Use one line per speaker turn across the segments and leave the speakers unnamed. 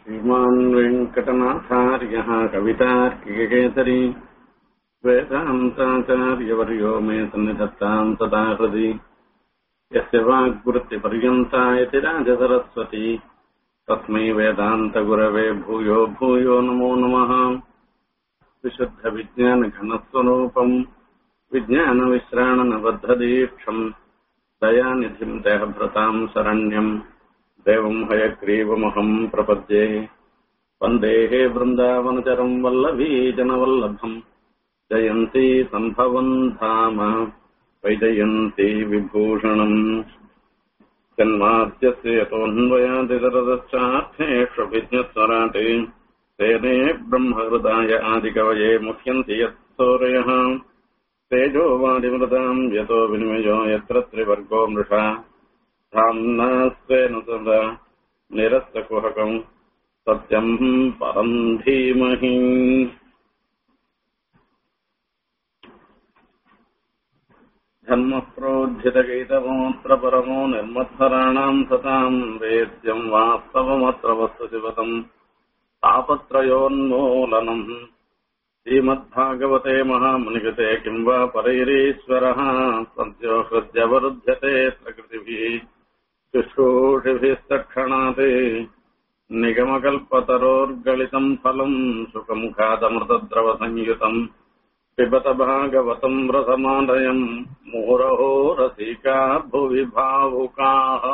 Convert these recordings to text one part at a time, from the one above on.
श्रीमान् वेङ्कटनाथार्यः कवितार्किकेसरी वेदान्ताचार्यवर्यो मे सन्निधत्ताम् सदा हृदि यस्य वाग्वृत्तिपर्यन्ता यति राजसरस्वती तस्मै वेदान्तगुरवे भूयो भूयो नमो नमः विशुद्धविज्ञानघनस्वरूपम् विज्ञानविश्राणनबद्धदीक्षम् दयानिधिम् देहभृताम् शरण्यम् देवम् हयग्रीवमहम् प्रपद्ये वन्देः वृन्दावनचरम् वल्लभीजनवल्लभम् जयन्ती सम्भवन् धाम वैजयन्ती विभूषणम् जन्माद्यस्य यतोऽन्वयादितरदश्चार्थेष्वभिज्ञस्वराटे तेने ब्रह्महृदाय आदिकवये मुह्यन्ति यत्सौरयः तेजोवादिमृताम् यतो विनिमयो यत्र त्रिवर्गो मृषा धाम्ना स्वेन सदा निरस्तकुहकम् सत्यम् परम् धीमहि धर्मः प्रोज्झितगीतमोऽत्र परमो निर्मत्सराणाम् सताम् वेद्यम् वास्तवमत्र वस्तुशिवतम् तापत्रयोन्मूलनम् श्रीमद्भागवते महामुनिगते किम् वा परैरीश्वरः सद्यो हृद्यवरुध्यते प्रकृतिभिः शुश्रूषिभिस्तक्षणात् निगमकल्पतरोर्गलितम् फलम् सुखमुखादमृतद्रवसंयुतम् पिबत भागवतम् रसमालयम् मुहुरहो रसिका भुवि भावुकाः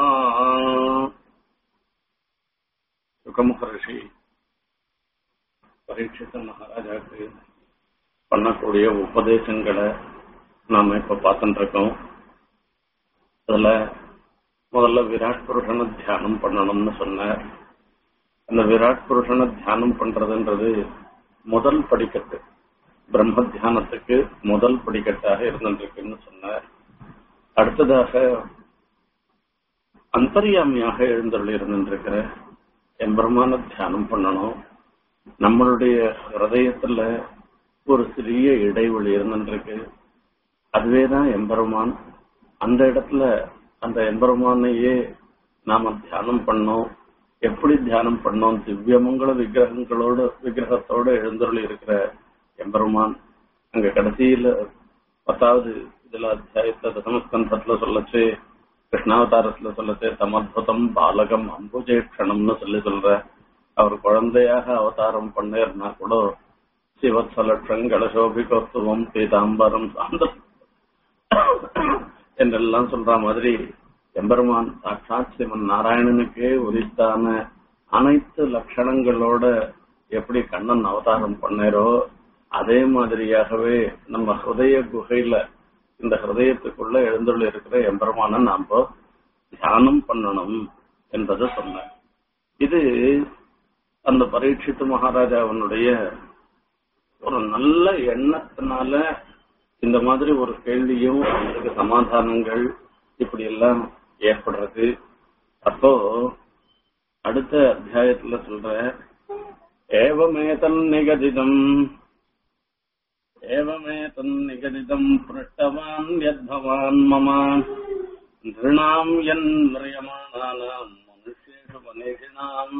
சுகமஹர்ஷி பரீட்சித்த மகாராஜாவுக்கு பண்ணக்கூடிய உபதேசங்களை நாம இப்ப பார்த்துட்டு இருக்கோம் அதுல முதல்ல விராட் புருஷனை தியானம் பண்ணணும்னு சொன்னார் அந்த விராட் புருஷனை தியானம் பண்றதுன்றது முதல் படிக்கட்டு பிரம்ம தியானத்துக்கு முதல் படிக்கட்டாக இருந்துருக்குன்னு சொன்னார் அடுத்ததாக அந்தரியாமியாக எழுந்தருள் இருந்துருக்கிற எம்பெருமான தியானம் பண்ணணும் நம்மளுடைய ஹிருதயத்துல ஒரு சிறிய இடைவெளி இருந்துருக்கு அதுவேதான் எம்பெருமான் அந்த இடத்துல அந்த எம்பெருமானையே நாம தியானம் பண்ணோம் எப்படி தியானம் பண்ணோம் திவ்யமங்கள விக்கிரகங்களோட விக்கிரகத்தோட எழுந்தருள் இருக்கிற எம்பெருமான் அங்க கடைசியில பத்தாவது இதுல அத்தியாயத்துல தசமஸ்கந்தத்துல சொல்லச்சு கிருஷ்ணாவதாரத்துல சொல்லச்சு தமத்புதம் பாலகம் அம்புஜேக்ஷணம்னு சொல்லி சொல்ற அவர் குழந்தையாக அவதாரம் பண்ணேர்னா கூட சிவத்சலட்சம் கலசோபிகோத்துவம் பீதாம்பரம் சாந்தம் என்றெல்லாம் சொல்ற மாதிரி எம்பெருமான் சாட்சாத் சிவன் நாராயணனுக்கே உரித்தான அனைத்து லட்சணங்களோட எப்படி கண்ணன் அவதாரம் பண்ணேரோ அதே மாதிரியாகவே நம்ம ஹிருதய குகையில இந்த ஹிருதயத்துக்குள்ள எழுந்துள்ள இருக்கிற எம்பெருமான நாம தியானம் பண்ணணும் என்பதை சொன்ன இது அந்த பரீட்சித்து மகாராஜாவனுடைய ஒரு நல்ல எண்ணத்தினால இந்த மாதிரி ஒரு கேள்வியும் அதுக்கு சமாதானங்கள் இப்படி எல்லாம் ஏற்படுறது அப்போ அடுத்த அத்தியாயத்துல சொல்ற ஏவமேதன் நிகதிதம் ஏவமேதன் நிகதிதம் பிருஷ்டவான் யத்பவான் மம நிருணாம் என் மிரியமானானாம் மனுஷேஷு மனிஷினாம்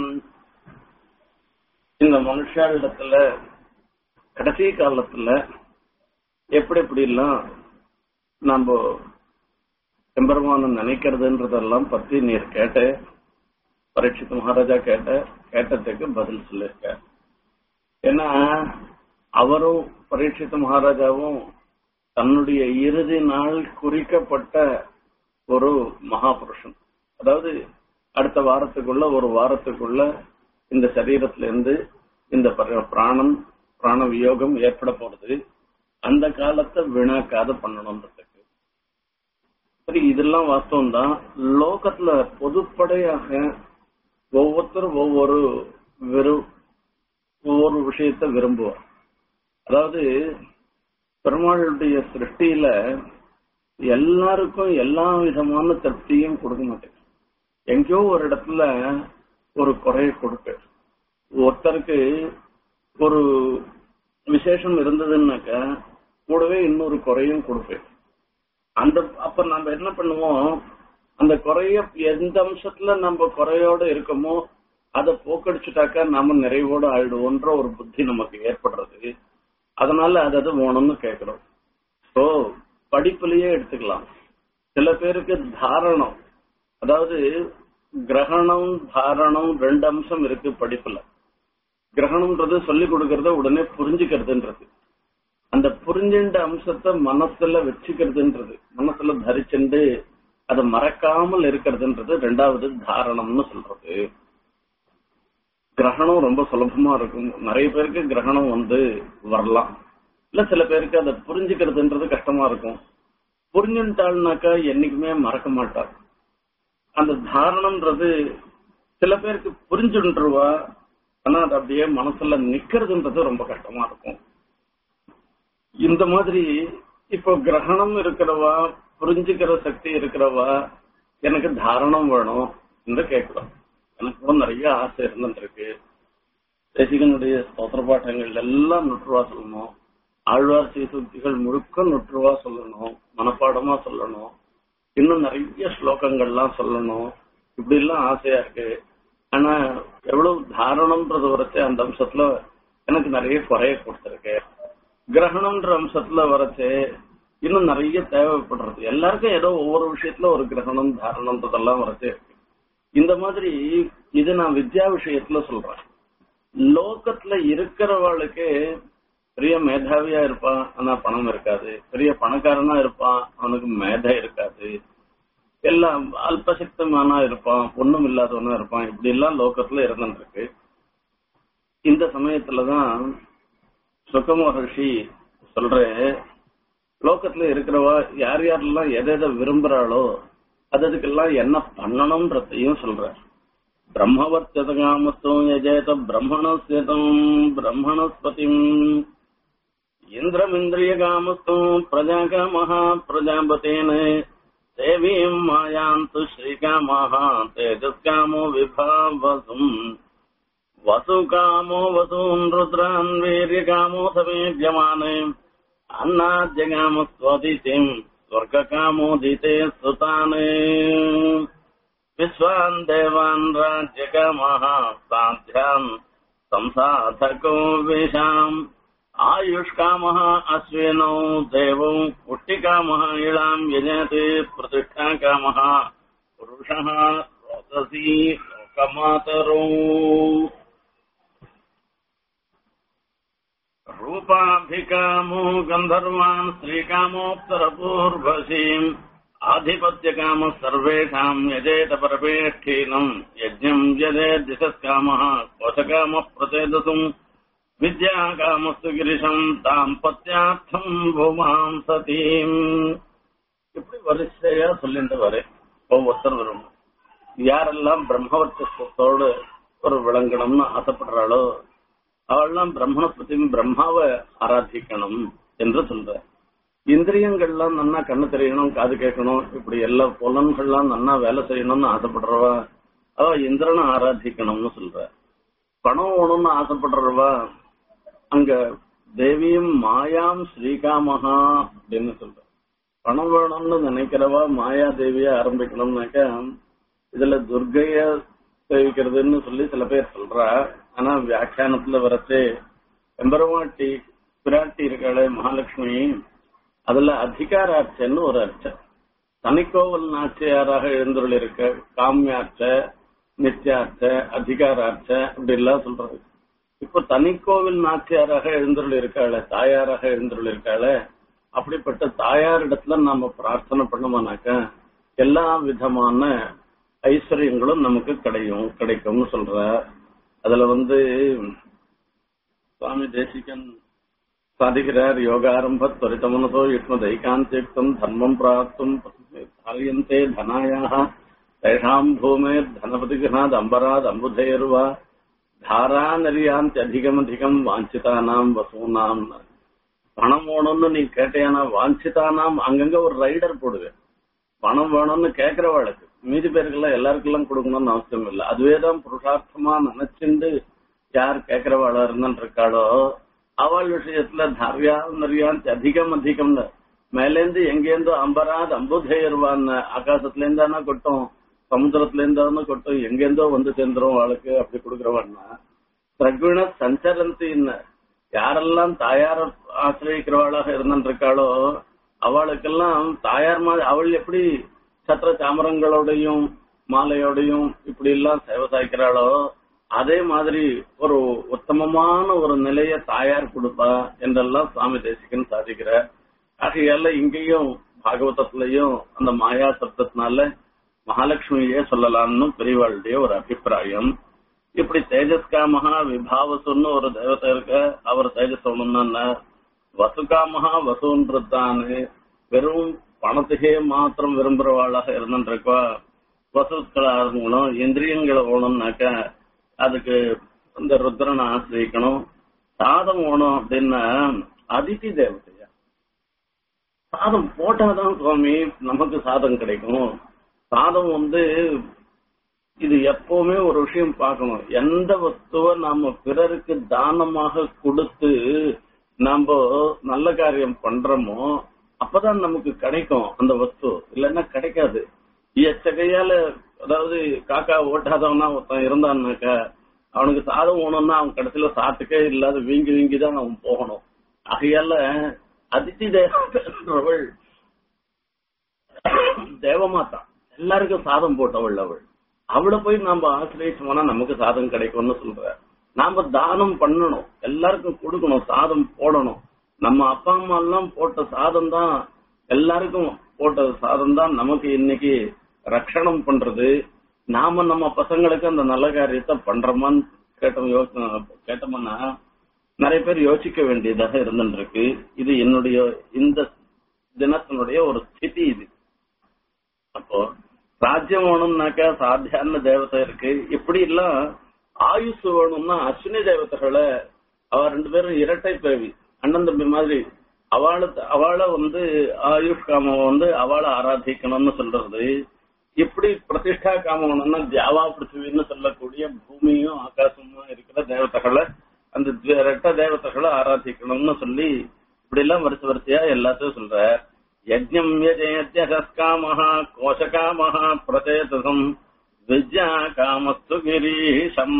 இந்த மனுஷாளிடத்துல கடைசி காலத்துல எப்படி எப்படி எல்லாம் நம்ம எம்பெருமானம் நினைக்கிறதுன்றதெல்லாம் பத்தி நீர் கேட்ட பரீட்சித் மகாராஜா கேட்ட கேட்டதுக்கு பதில் சொல்லிருக்க ஏன்னா அவரும் பரீட்சித் மகாராஜாவும் தன்னுடைய இறுதி நாள் குறிக்கப்பட்ட ஒரு மகாபுருஷன் அதாவது அடுத்த வாரத்துக்குள்ள ஒரு வாரத்துக்குள்ள இந்த சரீரத்துல இருந்து இந்த பிராணம் பிராண வியோகம் ஏற்பட போறது அந்த காலத்தை வீணாக்காத பண்ணணும்ன்றதுக்கு சரி இதெல்லாம் வாஸ்தவம் தான் லோகத்துல பொதுப்படையாக ஒவ்வொருத்தரும் ஒவ்வொரு வெறும் ஒவ்வொரு விஷயத்த விரும்புவார் அதாவது பெருமாளுடைய சிருஷ்டியில எல்லாருக்கும் எல்லா விதமான திருப்தியும் கொடுக்க மாட்டேன் எங்கேயோ ஒரு இடத்துல ஒரு குறைய கொடுக்க ஒருத்தருக்கு ஒரு விசேஷம் இருந்ததுன்னாக்க கூடவே இன்னொரு குறையும் கொடுப்பேன் அந்த அப்ப நம்ம என்ன பண்ணுவோம் அந்த குறைய எந்த அம்சத்துல நம்ம குறையோட இருக்கோமோ அதை போக்கடிச்சுட்டாக்கா நாம நிறைவோட ஆயிடுவோன்ற ஒரு புத்தி நமக்கு ஏற்படுறது அதனால அது அது வேணும்னு கேட்கிறோம் ஸோ படிப்புலயே எடுத்துக்கலாம் சில பேருக்கு தாரணம் அதாவது கிரகணம் தாரணம் ரெண்டு அம்சம் இருக்கு படிப்புல கிரகணம்ன்றது சொல்லி கொடுக்கறத உடனே புரிஞ்சுக்கிறதுன்றது அந்த புரிஞ்சின்ற அம்சத்தை மனசுல வச்சுக்கிறதுன்றது மனசுல தரிச்சுண்டு அதை மறக்காமல் இருக்கிறதுன்றது ரெண்டாவது தாரணம்னு சொல்றது கிரகணம் ரொம்ப சுலபமா இருக்கும் நிறைய பேருக்கு கிரகணம் வந்து வரலாம் இல்ல சில பேருக்கு அதை புரிஞ்சுக்கிறதுன்றது கஷ்டமா இருக்கும் புரிஞ்சுட்டாள்னாக்கா என்னைக்குமே மறக்க மாட்டார் அந்த தாரணம்ன்றது சில பேருக்கு புரிஞ்சுருவா ஆனா அது அப்படியே மனசுல நிக்கிறதுன்றது ரொம்ப கஷ்டமா இருக்கும் இந்த மாதிரி இப்போ கிரகணம் இருக்கிறவா புரிஞ்சுக்கிற சக்தி இருக்கிறவா எனக்கு தாரணம் வேணும் என்று கேட்கிறோம் எனக்கு கூட நிறைய ஆசை இருந்துருக்கு தேசிகனுடைய ஸ்தோத்திர பாட்டங்கள் எல்லாம் நுற்றுவா சொல்லணும் ஆழ்வார் சீசுக்திகள் முழுக்க நுற்றுவா சொல்லணும் மனப்பாடமா சொல்லணும் இன்னும் நிறைய ஸ்லோகங்கள்லாம் சொல்லணும் இப்படி எல்லாம் ஆசையா இருக்கு ஆனா எவ்வளவு தாரணம்ன்றது வரைச்சு அந்த அம்சத்துல எனக்கு நிறைய குறைய கொடுத்துருக்கு கிரகணம்ன்ற அம்சத்துல வரைச்சு இன்னும் நிறைய தேவைப்படுறது எல்லாருக்கும் ஏதோ ஒவ்வொரு விஷயத்துல ஒரு கிரகணம் தாரணம்ன்றதெல்லாம் வரைச்சு இருக்கு இந்த மாதிரி இது நான் வித்யா விஷயத்துல சொல்றேன் லோகத்துல இருக்கிறவாளுக்கு பெரிய மேதாவியா இருப்பான் ஆனா பணம் இருக்காது பெரிய பணக்காரனா இருப்பான் அவனுக்கு மேதை இருக்காது எல்லாம் அல்பசக்தமானா இருப்பான் ஒண்ணும் இல்லாதவனா இருப்பான் இப்படி எல்லாம் லோகத்துல இருந்துருக்கு இந்த சமயத்துலதான் சுக மகர்ஷி சொல்ற லோகத்துல இருக்கிறவா யார் யாரெல்லாம் எதை எதை விரும்புறாளோ அது அதுக்கெல்லாம் என்ன பண்ணணும்ன்றதையும் சொல்ற பிரம்மவர்த்தகாமத்துவம் யஜேத பிரம்மணஸ்யதம் பிரம்மணஸ்பதிம் இந்திரமிந்திரியகாமத்துவம் பிரஜாகாமः பிரஜாபதேன தேவீம் மாயாந்து ஸ்ரீகாமः தேஜஸ்காமோ விபாவசும் वसुकामो वसून् रुद्रान् वीर्यकामो समेज्यमाने अन्नाद्यगामस्वदितिम् स्वर्गकामोदिते सुतान् विश्वान् देवान् राज्यकामः साध्यान् संसाधको विशाम् आयुष्कामः अश्विनौ देवौ पुष्टिकामः इळाम् यजति प्रतिष्ठाकामः पुरुषः रोदसी लोकमातरौ रूपाभिकामो गन्धर्वान् श्रीकामोत्तरपूर्वशीम् आधिपत्यकामः सर्वेषाम् यजेत परमेष्ठीनम् यज्ञम् यजेत् दिशस्कामः कोशकामः प्रचेदसुम् विद्याकामस्तु गिरिशम् दाम्पत्यार्थम् भूमाम् सतीम् இப்படி வரிசையா சொல்லிட்டு வரேன் ஒவ்வொருத்தர் வரும் யாரெல்லாம் பிரம்மவர்த்தத்தோடு ஒரு விளங்கணும்னு ஆசைப்படுறாளோ அவள்லாம் பிரம்மணஸ்பதியும் பிரம்மாவை ஆராதிக்கணும் என்று சொல்ற இந்திரியங்கள்லாம் நன்னா கண்ணு தெரியணும் காது கேட்கணும் இப்படி எல்லா புலன்கள்லாம் நன்னா வேலை செய்யணும்னு ஆசைப்படுறவா அவ இந்திரனை ஆராதிக்கணும்னு சொல்ற பணம் வேணும்னு ஆசைப்படுறவா அங்க தேவியும் மாயாம் ஸ்ரீகாமஹா அப்படின்னு சொல்ற பணம் வேணும்னு நினைக்கிறவா மாயா தேவிய ஆரம்பிக்கணும்னாக்கா இதுல துர்கைய சேவிக்கிறதுன்னு சொல்லி சில பேர் சொல்றா ஆனா வியாக்கியானத்துல வரச்சு எம்பெருமாட்டி பிராட்டி இருக்காளே மகாலட்சுமி அதுல அதிகாராட்சன்னு ஒரு அர்ச்சம் தனிக்கோவல் நாச்சியாராக எழுந்துள்ள இருக்க காமியார்ச்ச நித்தியார்ச்ச அதிகாரார்ச்ச அப்படி எல்லாம் சொல்றது இப்ப தனிக்கோவில் நாச்சியாராக எழுந்துள்ள இருக்காளே தாயாராக எழுந்துள்ள இருக்காளே அப்படிப்பட்ட தாயார் இடத்துல நாம பிரார்த்தனை பண்ணோம்னாக்க எல்லா விதமான ஐஸ்வர்யங்களும் நமக்கு கிடைக்கும் கிடைக்கும்னு சொல்ற அதுல வந்து சுவாமி தேசிகன் சாதிக்கிறார் யோகாரம்ப துவரிதமனதோ யுக்ம தைகாந்தியுக்தம் தர்மம் பிராப்தும் தாரியந்தே தனாயாக தேஷாம் பூமேர் தனபதிகனாத் அம்பராத் அம்புதேர்வா தாரா நரியாந்தி அதிகமதிகம் வாஞ்சிதானாம் வசூனாம் பணம் வேணும்னு நீ கேட்டையானா வாஞ்சிதானாம் அங்கங்க ஒரு ரைடர் போடுவேன் பணம் வேணும்னு கேட்கிறவாளுக்கு மீதி பேருக்கெல்லாம் எல்லாருக்கெல்லாம் கொடுக்கணும்னு அவசியம் இல்லை அதுவே தான் புருஷார்த்தமா நினைச்சுண்டு யார் கேட்கிறவாளா இருந்துட்டு இருக்காளோ அவள் விஷயத்துல தாரியா நிறையான் அதிகம் அதிகம்னு மேலேந்து எங்கேருந்தோ அம்பராத் அம்புதேர்வான்னு ஆகாசத்துல இருந்தானா கொட்டும் சமுத்திரத்துல இருந்தாலும் கொட்டும் எங்கெந்தோ வந்து சேர்ந்துரும் அவளுக்கு அப்படி கொடுக்குறவன்னா பிரகுண சஞ்சரந்தின்னு யாரெல்லாம் தாயார ஆசிரியக்கிறவளாக இருந்திருக்காளோ அவளுக்கெல்லாம் தாயார் மாதிரி அவள் எப்படி சத்திர சாமரங்களோடையும் மாலையோடையும் இப்படி எல்லாம் சேவை சாய்க்கிறாளோ அதே மாதிரி ஒரு உத்தமமான ஒரு நிலைய தாயார் கொடுப்பா என்றெல்லாம் சுவாமி தேசிகன் சாதிக்கிற ஆகையால இங்கேயும் பாகவதத்திலையும் அந்த மாயா சப்தத்தினால மகாலட்சுமியே சொல்லலாம்னு பெரியவாளுடைய ஒரு அபிப்பிராயம் இப்படி தேஜஸ்காமகா விபாவசுன்னு ஒரு தேவதை இருக்க அவர் தேஜஸ் ஒண்ணுன்னா வசுகாமகா வசுன்றதான்னு வெறும் பணத்துக்கே மாத்திரம் விரும்புறவாளாக இருந்துருக்கா வசுக்களா இருக்கணும் இந்திரியங்களை ஓணும்னாக்க அதுக்கு இந்த ருத்ரனை ஆசிரியக்கணும் சாதம் ஓணும் அப்படின்னா அதிதி தேவதையா சாதம் போட்டாதான் சுவாமி நமக்கு சாதம் கிடைக்கும் சாதம் வந்து இது எப்பவுமே ஒரு விஷயம் பார்க்கணும் எந்த வஸ்துவை நாம பிறருக்கு தானமாக கொடுத்து நாம நல்ல காரியம் பண்றோமோ அப்பதான் நமக்கு கிடைக்கும் அந்த வஸ்து இல்லைன்னா கிடைக்காது எச்சகையால அதாவது காக்கா ஓட்டாதவனா ஒருத்தன் இருந்தான்னாக்கா அவனுக்கு சாதம் ஓணும்னா அவன் கடைசியில சாப்பிட்டுக்கே இல்லாத வீங்கி வீங்கி தான் அவன் போகணும் ஆகையால அதித்தி தேவள் தேவமாதா எல்லாருக்கும் சாதம் போட்டவள் அவள் அவளை போய் நாம ஆசிரியச்சோம்னா நமக்கு சாதம் கிடைக்கும்னு சொல்ற நாம தானம் பண்ணணும் எல்லாருக்கும் கொடுக்கணும் சாதம் போடணும் நம்ம அப்பா அம்மா எல்லாம் போட்ட சாதம் தான் எல்லாருக்கும் போட்ட சாதம் தான் நமக்கு இன்னைக்கு ரட்சணம் பண்றது நாம நம்ம பசங்களுக்கு அந்த நல்ல காரியத்தை பண்றோமான்னு கேட்டோம் யோசனை கேட்டோம்னா நிறைய பேர் யோசிக்க வேண்டியதாக இருந்துருக்கு இது என்னுடைய இந்த தினத்தினுடைய ஒரு ஸ்திதி இது அப்போ ராஜ்யம் வேணும்னாக்கா சாத்தியான தேவதை இருக்கு இப்படி எல்லாம் ஆயுஷ் வேணும்னா அஸ்வினி தேவதைகளை அவ ரெண்டு பேரும் இரட்டை பிறவி அண்ணன் தம்பி மாதிரி அவளை அவளை வந்து ஆயுஷ் காமம் வந்து அவளை ஆராதிக்கணும்னு சொல்றது இப்படி பிரதிஷ்டா காமம்னா தியாவா பிருத்திவின்னு சொல்லக்கூடிய பூமியும் ஆகாசமும் இருக்கிற தேவதைகளை அந்த ரெட்ட தேவதைகளை ஆராதிக்கணும்னு சொல்லி இப்படி எல்லாம் வரிசை வரிசையா எல்லாத்தையும் சொல்ற யஜ்ஞம் யஜயத்யகாமஹா கோஷகாமஹா பிரதேசம் வித்யா காமஸ்து கிரீஷம்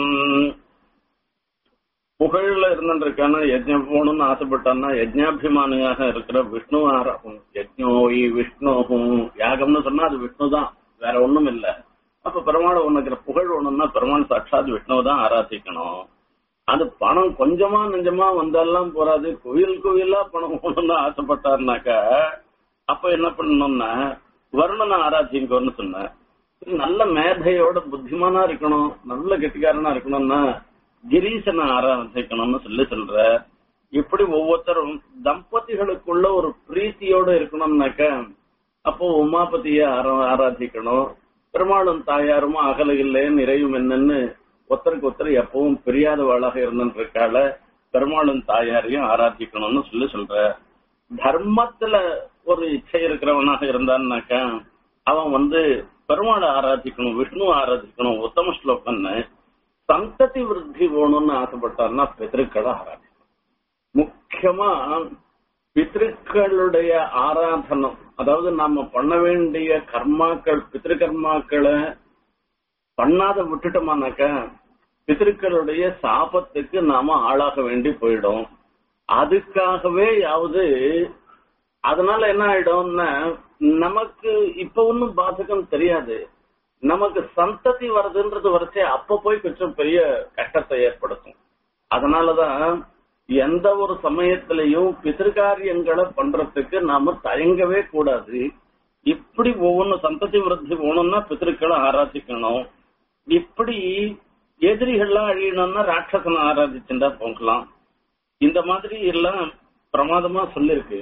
புகழ்ல இருந்துருக்கான யஜ்ஞம் போகணும்னு ஆசைப்பட்டான்னா யஜ்ஞாபிமானியாக இருக்கிற விஷ்ணு ஆராகும் யஜ்ஞோயி விஷ்ணுவும் யாகம்னு சொன்னா அது விஷ்ணு தான் வேற ஒண்ணும் இல்ல அப்ப பெருமாள் ஒண்ணுக்கிற புகழ் ஒண்ணுன்னா பெருமாள் சாட்சாத் விஷ்ணுவை தான் ஆராதிக்கணும் அது பணம் கொஞ்சமா நெஞ்சமா வந்தாலாம் போறாது கோயில் கோயிலா பணம் போகணும்னு ஆசைப்பட்டாருனாக்கா அப்ப என்ன பண்ணணும்னா வருணனை ஆராதிங்கன்னு சொன்னேன் நல்ல மேதையோட புத்திமானா இருக்கணும் நல்ல கெட்டிக்காரனா இருக்கணும்னா கிரீசனை ஆராதிக்கணும்னு சொல்லி சொல்ற இப்படி ஒவ்வொருத்தரும் தம்பதிகளுக்குள்ள ஒரு பிரீத்தியோட இருக்கணும்னாக்க அப்போ உமாபதிய ஆராதிக்கணும் பெருமாளும் தாயாரும் அகல இல்லை நிறையும் என்னன்னு ஒருத்தருக்கு ஒருத்தர் எப்பவும் பிரியாதவாளாக இருந்திருக்கால பெருமாளும் தாயாரையும் ஆராதிக்கணும்னு சொல்லி சொல்ற தர்மத்துல ஒரு இச்சை இருக்கிறவனாக இருந்தான்னாக்கா அவன் வந்து பெருமாளை ஆராதிக்கணும் விஷ்ணு ஆராதிக்கணும் உத்தம ஸ்லோகன்னு சந்ததி விருத்தி வேணும்னு ஆசைப்பட்டார்னா பித்திருக்களை ஆராதிக்கணும் முக்கியமா பித்திருக்களுடைய ஆராதனம் அதாவது நாம பண்ண வேண்டிய கர்மாக்கள் பித்திருக்கர்மாக்களை பண்ணாத விட்டுட்டோமானாக்கா பித்திருக்களுடைய சாபத்துக்கு நாம ஆளாக வேண்டி போயிடும் அதுக்காகவே யாவது அதனால என்ன ஆயிடும்னா நமக்கு இப்ப ஒன்னும் பாதகம் தெரியாது நமக்கு சந்ததி வருதுன்றது வரைச்சே அப்ப போய் கொஞ்சம் பெரிய கஷ்டத்தை ஏற்படுத்தும் அதனாலதான் எந்த ஒரு சமயத்திலையும் பிதிர்காரியங்களை பண்றதுக்கு நாம தயங்கவே கூடாது இப்படி ஒவ்வொன்னு சந்ததி விருத்தி போகணும்னா பித்திருக்களை ஆராதிக்கணும் இப்படி எதிரிகள்லாம் அழியணும்னா ராட்சசனை ஆராதிச்சுட்டா போகலாம் இந்த மாதிரி எல்லாம் பிரமாதமா சொல்லிருக்கு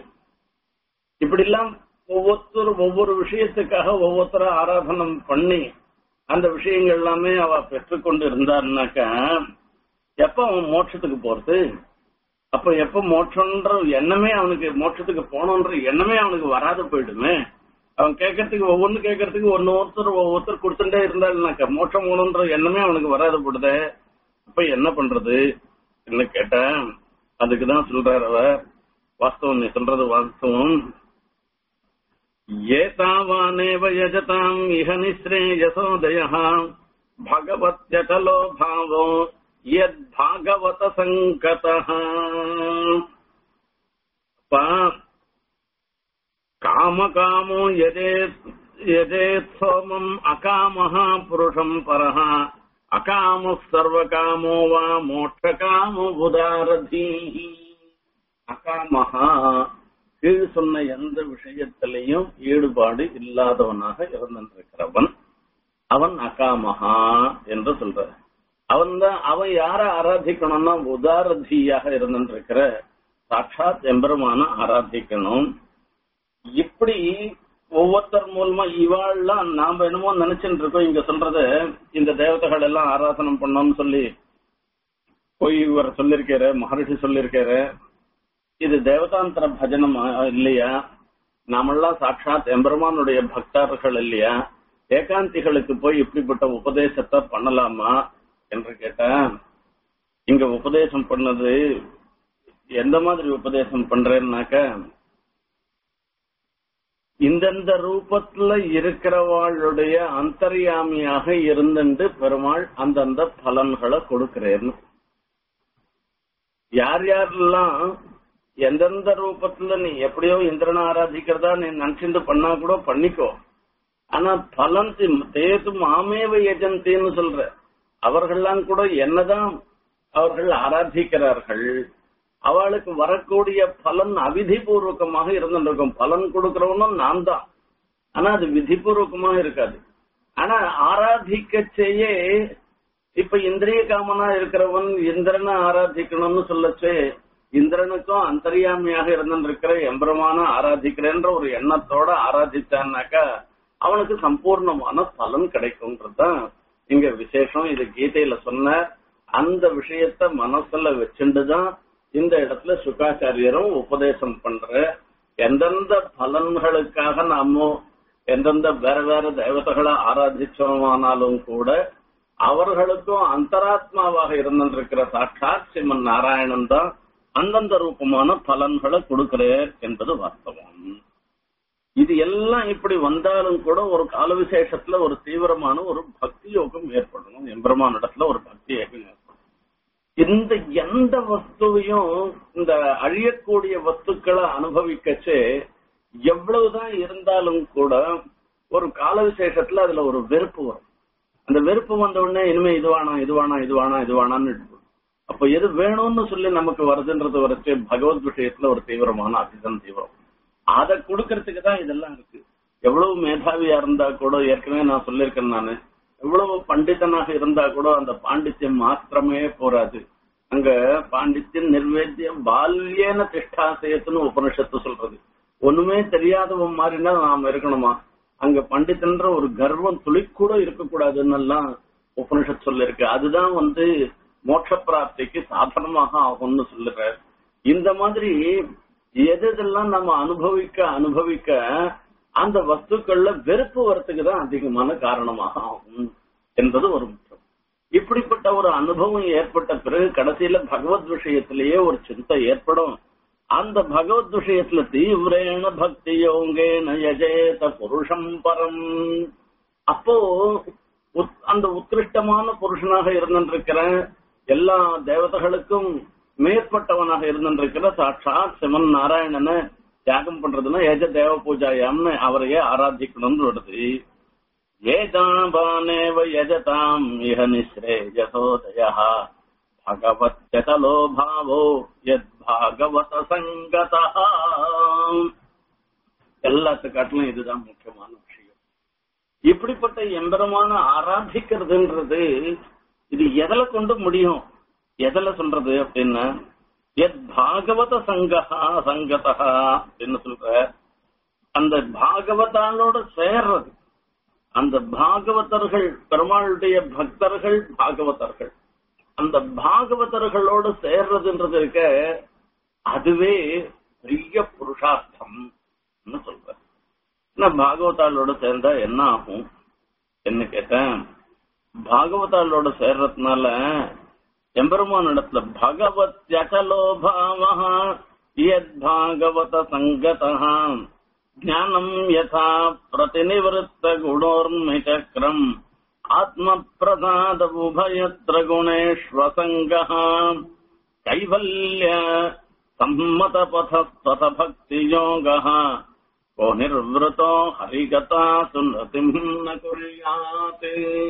இப்படி எல்லாம் ஒவ்வொருத்தரும் ஒவ்வொரு விஷயத்துக்காக ஒவ்வொருத்தரும் ஆராதனம் பண்ணி அந்த விஷயங்கள் எல்லாமே அவ பெற்றுக்கொண்டு இருந்தாருனாக்கா எப்ப அவன் மோட்சத்துக்கு போறது அப்ப எப்ப மோட்சம்ன்ற எண்ணமே அவனுக்கு மோட்சத்துக்கு போனோன்ற எண்ணமே அவனுக்கு வராது போயிடுமே அவன் கேட்கறதுக்கு ஒவ்வொன்னு கேட்கறதுக்கு ஒன்னு ஒருத்தர் ஒவ்வொருத்தர் கொடுத்துட்டே இருந்தாருனாக்கா மோட்சம் போகணுன்ற எண்ணமே அவனுக்கு வராது போடுதே அப்ப என்ன பண்றது என்ன கேட்டேன் அதுக்குதான் சொல்றாரு அவ வாஸ்தவம் நீ சொல்றது வாஸ்தவம் ஏதாவானேவ யஜதாம் இஹ நிஸ்ரேயசோதயः भगवत्यचलो भावो यद्भागवत सङ्कतः कामकामो यजेत् यजेत् सोमम् अकामः पुरुषम् परः अकामः सर्वकामो वा मोक्षकामो उदारधीः அகாமஹா கீழ் சொன்ன எந்த விஷயத்திலையும் ஈடுபாடு இல்லாதவனாக இருந்திருக்கிறவன் அவன் அகாமஹா என்று சொல்ற அவன் தான் அவன் யார ஆராதிக்கணும்னா உதாரதியாக இருந்திருக்கிற சாட்சாத் எம்பெருமான ஆராதிக்கணும் இப்படி ஒவ்வொருத்தர் மூலமா இவாள்லாம் நாம என்னமோ நினைச்சுட்டு இருக்கோம் இங்க சொல்றது இந்த தேவதைகள் எல்லாம் ஆராதனம் பண்ணோம்னு சொல்லி போய் இவர் சொல்லிருக்காரு மகரிஷி சொல்லிருக்காரு இது தேவதாந்திர பஜனம் இல்லையா நாமெல்லாம் சாட்சாத் எம்பெருமானுடைய பக்தர்கள் இல்லையா ஏகாந்திகளுக்கு போய் இப்படிப்பட்ட உபதேசத்தை பண்ணலாமா என்று கேட்டேன் இங்க உபதேசம் பண்ணது எந்த மாதிரி உபதேசம் பண்றேன்னாக்க இந்தந்த ரூபத்துல இருக்கிறவாளுடைய அந்தர்யாமியாக இருந்துட்டு பெருமாள் அந்தந்த பலன்களை கொடுக்கிறேன்னு யார் யாரெல்லாம் எந்தெந்த ரூபத்துல நீ எப்படியோ இந்திரனை ஆராதிக்கிறதா நீ நினைச்சுட்டு பண்ணா கூட பண்ணிக்கோ ஆனா பலன் தேது மாமேவ எஜந்தின்னு சொல்ற அவர்கள்லாம் கூட என்னதான் அவர்கள் ஆராதிக்கிறார்கள் அவளுக்கு வரக்கூடிய பலன் அவிதிபூர்வகமாக இருந்துருக்கும் பலன் கொடுக்கிறவனும் நான் தான் ஆனா அது விதிபூர்வகமாக இருக்காது ஆனா ஆராதிக்க செய்ய இப்ப இந்திரிய காமனா இருக்கிறவன் இந்திரனை ஆராதிக்கணும்னு சொல்லச்சே இந்திரனுக்கும் அந்தரியாமியாக இருந்திருக்கிற எம்பரமான ஆராதிக்கிறேன்ற ஒரு எண்ணத்தோட ஆராதிச்சான்னாக்கா அவனுக்கு சம்பூர்ணமான பலன் கிடைக்கும்ன்றதுதான் இங்க விசேஷம் இது கீதையில சொன்ன அந்த விஷயத்த மனசுல வச்சுட்டுதான் இந்த இடத்துல சுகாச்சாரியரும் உபதேசம் பண்ற எந்தெந்த பலன்களுக்காக நாம எந்தெந்த வேற வேற தேவதைகளை ஆராதிச்சோமானாலும் கூட அவர்களுக்கும் அந்தராத்மாவாக இருந்திருக்கிற சாட்சாத் சிவன் நாராயணன் தான் அந்தந்த ரூபமான பலன்களை கொடுக்கிறார் என்பது வாஸ்தவம் இது எல்லாம் இப்படி வந்தாலும் கூட ஒரு கால விசேஷத்துல ஒரு தீவிரமான ஒரு பக்தி யோகம் ஏற்படணும் எம்பெருமான இடத்துல ஒரு பக்தி யோகம் ஏற்படும் இந்த எந்த வஸ்துவையும் இந்த அழியக்கூடிய வஸ்துக்களை அனுபவிக்கச்சு எவ்வளவுதான் இருந்தாலும் கூட ஒரு கால விசேஷத்துல அதுல ஒரு வெறுப்பு வரும் அந்த வெறுப்பு வந்த உடனே இனிமே இதுவானா இதுவானா இதுவானா இதுவானான்னு அப்ப எது வேணும்னு சொல்லி நமக்கு வருதுன்றது வரைச்சு பகவத் விஷயத்துல ஒரு தீவிரமான அதிகம் தீவிரம் அதை கொடுக்கறதுக்கு தான் இதெல்லாம் இருக்கு எவ்வளவு மேதாவியா இருந்தா கூட ஏற்கனவே நான் சொல்லியிருக்கேன் நானு எவ்வளவு பண்டிதனாக இருந்தா கூட அந்த பாண்டித்யம் மாத்திரமே போராது அங்க பாண்டித்யம் நிர்வேத்தியம் பால்யேன திஷ்டாசயத்துன்னு உபனிஷத்து சொல்றது ஒண்ணுமே தெரியாதவன் மாதிரினா நாம இருக்கணுமா அங்க பண்டிதன்ற ஒரு கர்வம் துளி கூட இருக்கக்கூடாதுன்னு எல்லாம் உபனிஷத் சொல்லிருக்கு அதுதான் வந்து மோட்ச பிராப்திக்கு சாதனமாக ஆகும்னு சொல்லுற இந்த மாதிரி எது எதெல்லாம் நம்ம அனுபவிக்க அனுபவிக்க அந்த வஸ்துக்கள்ல வெறுப்பு வரத்துக்கு தான் அதிகமான காரணமாக ஆகும் என்பது ஒரு முற்றம் இப்படிப்பட்ட ஒரு அனுபவம் ஏற்பட்ட பிறகு கடைசியில பகவத் விஷயத்திலேயே ஒரு சிந்தை ஏற்படும் அந்த பகவத் விஷயத்துல தீவிரேன பக்தி யோங்கேன யஜேத புருஷம் பரம் அப்போ அந்த உத்கிருஷ்டமான புருஷனாக இருந்திருக்கிற எல்லா தேவதைகளுக்கும் மேற்பட்டவனாக இருந்திருக்கிற சாட்சாத் சிவன் நாராயணனை தியாகம் பண்றதுன்னா ஏஜ தேவ பூஜாயாம்னு அவரையே ஆராதிக்கணும்னு வருது ஏதாபானேவ யஜதாம் இஹ நிஸ்ரேஜசோதய பகவத்யதலோ பாவோ யத் பாகவத சங்கதா எல்லாத்துக்காட்டிலும் இதுதான் முக்கியமான விஷயம் இப்படிப்பட்ட எம்பரமான ஆராதிக்கிறதுன்றது இது எதில கொண்டு முடியும் எதில சொல்றது அப்படின்னா எத் பாகவத சங்கஹா சங்கதா அப்படின்னு சொல்ற அந்த பாகவதானோட சேர்றது அந்த பாகவதர்கள் பெருமாளுடைய பக்தர்கள் பாகவதர்கள் அந்த பாகவதர்களோடு சேர்றதுன்றது இருக்க அதுவே பெரிய புருஷார்த்தம் சொல்ற பாகவதாளோட சேர்ந்தா என்ன ஆகும் என்ன கேட்டேன் பாகவதாளோட சேர்றதுனால எம்பெருமான் இடத்துல பகவத் யகலோபாவா யத் பாகவத சங்கதா ज्ञानम् यथा प्रतिनिवृत्तगुणोर्मिचक्रम् आत्मप्रसादमुभयत्र गुणेष्वसङ्गः कैवल्य सम्मतपथपथभक्तियोगः को निर्वृतो हरिगता सुनतिम् न कुर्यात्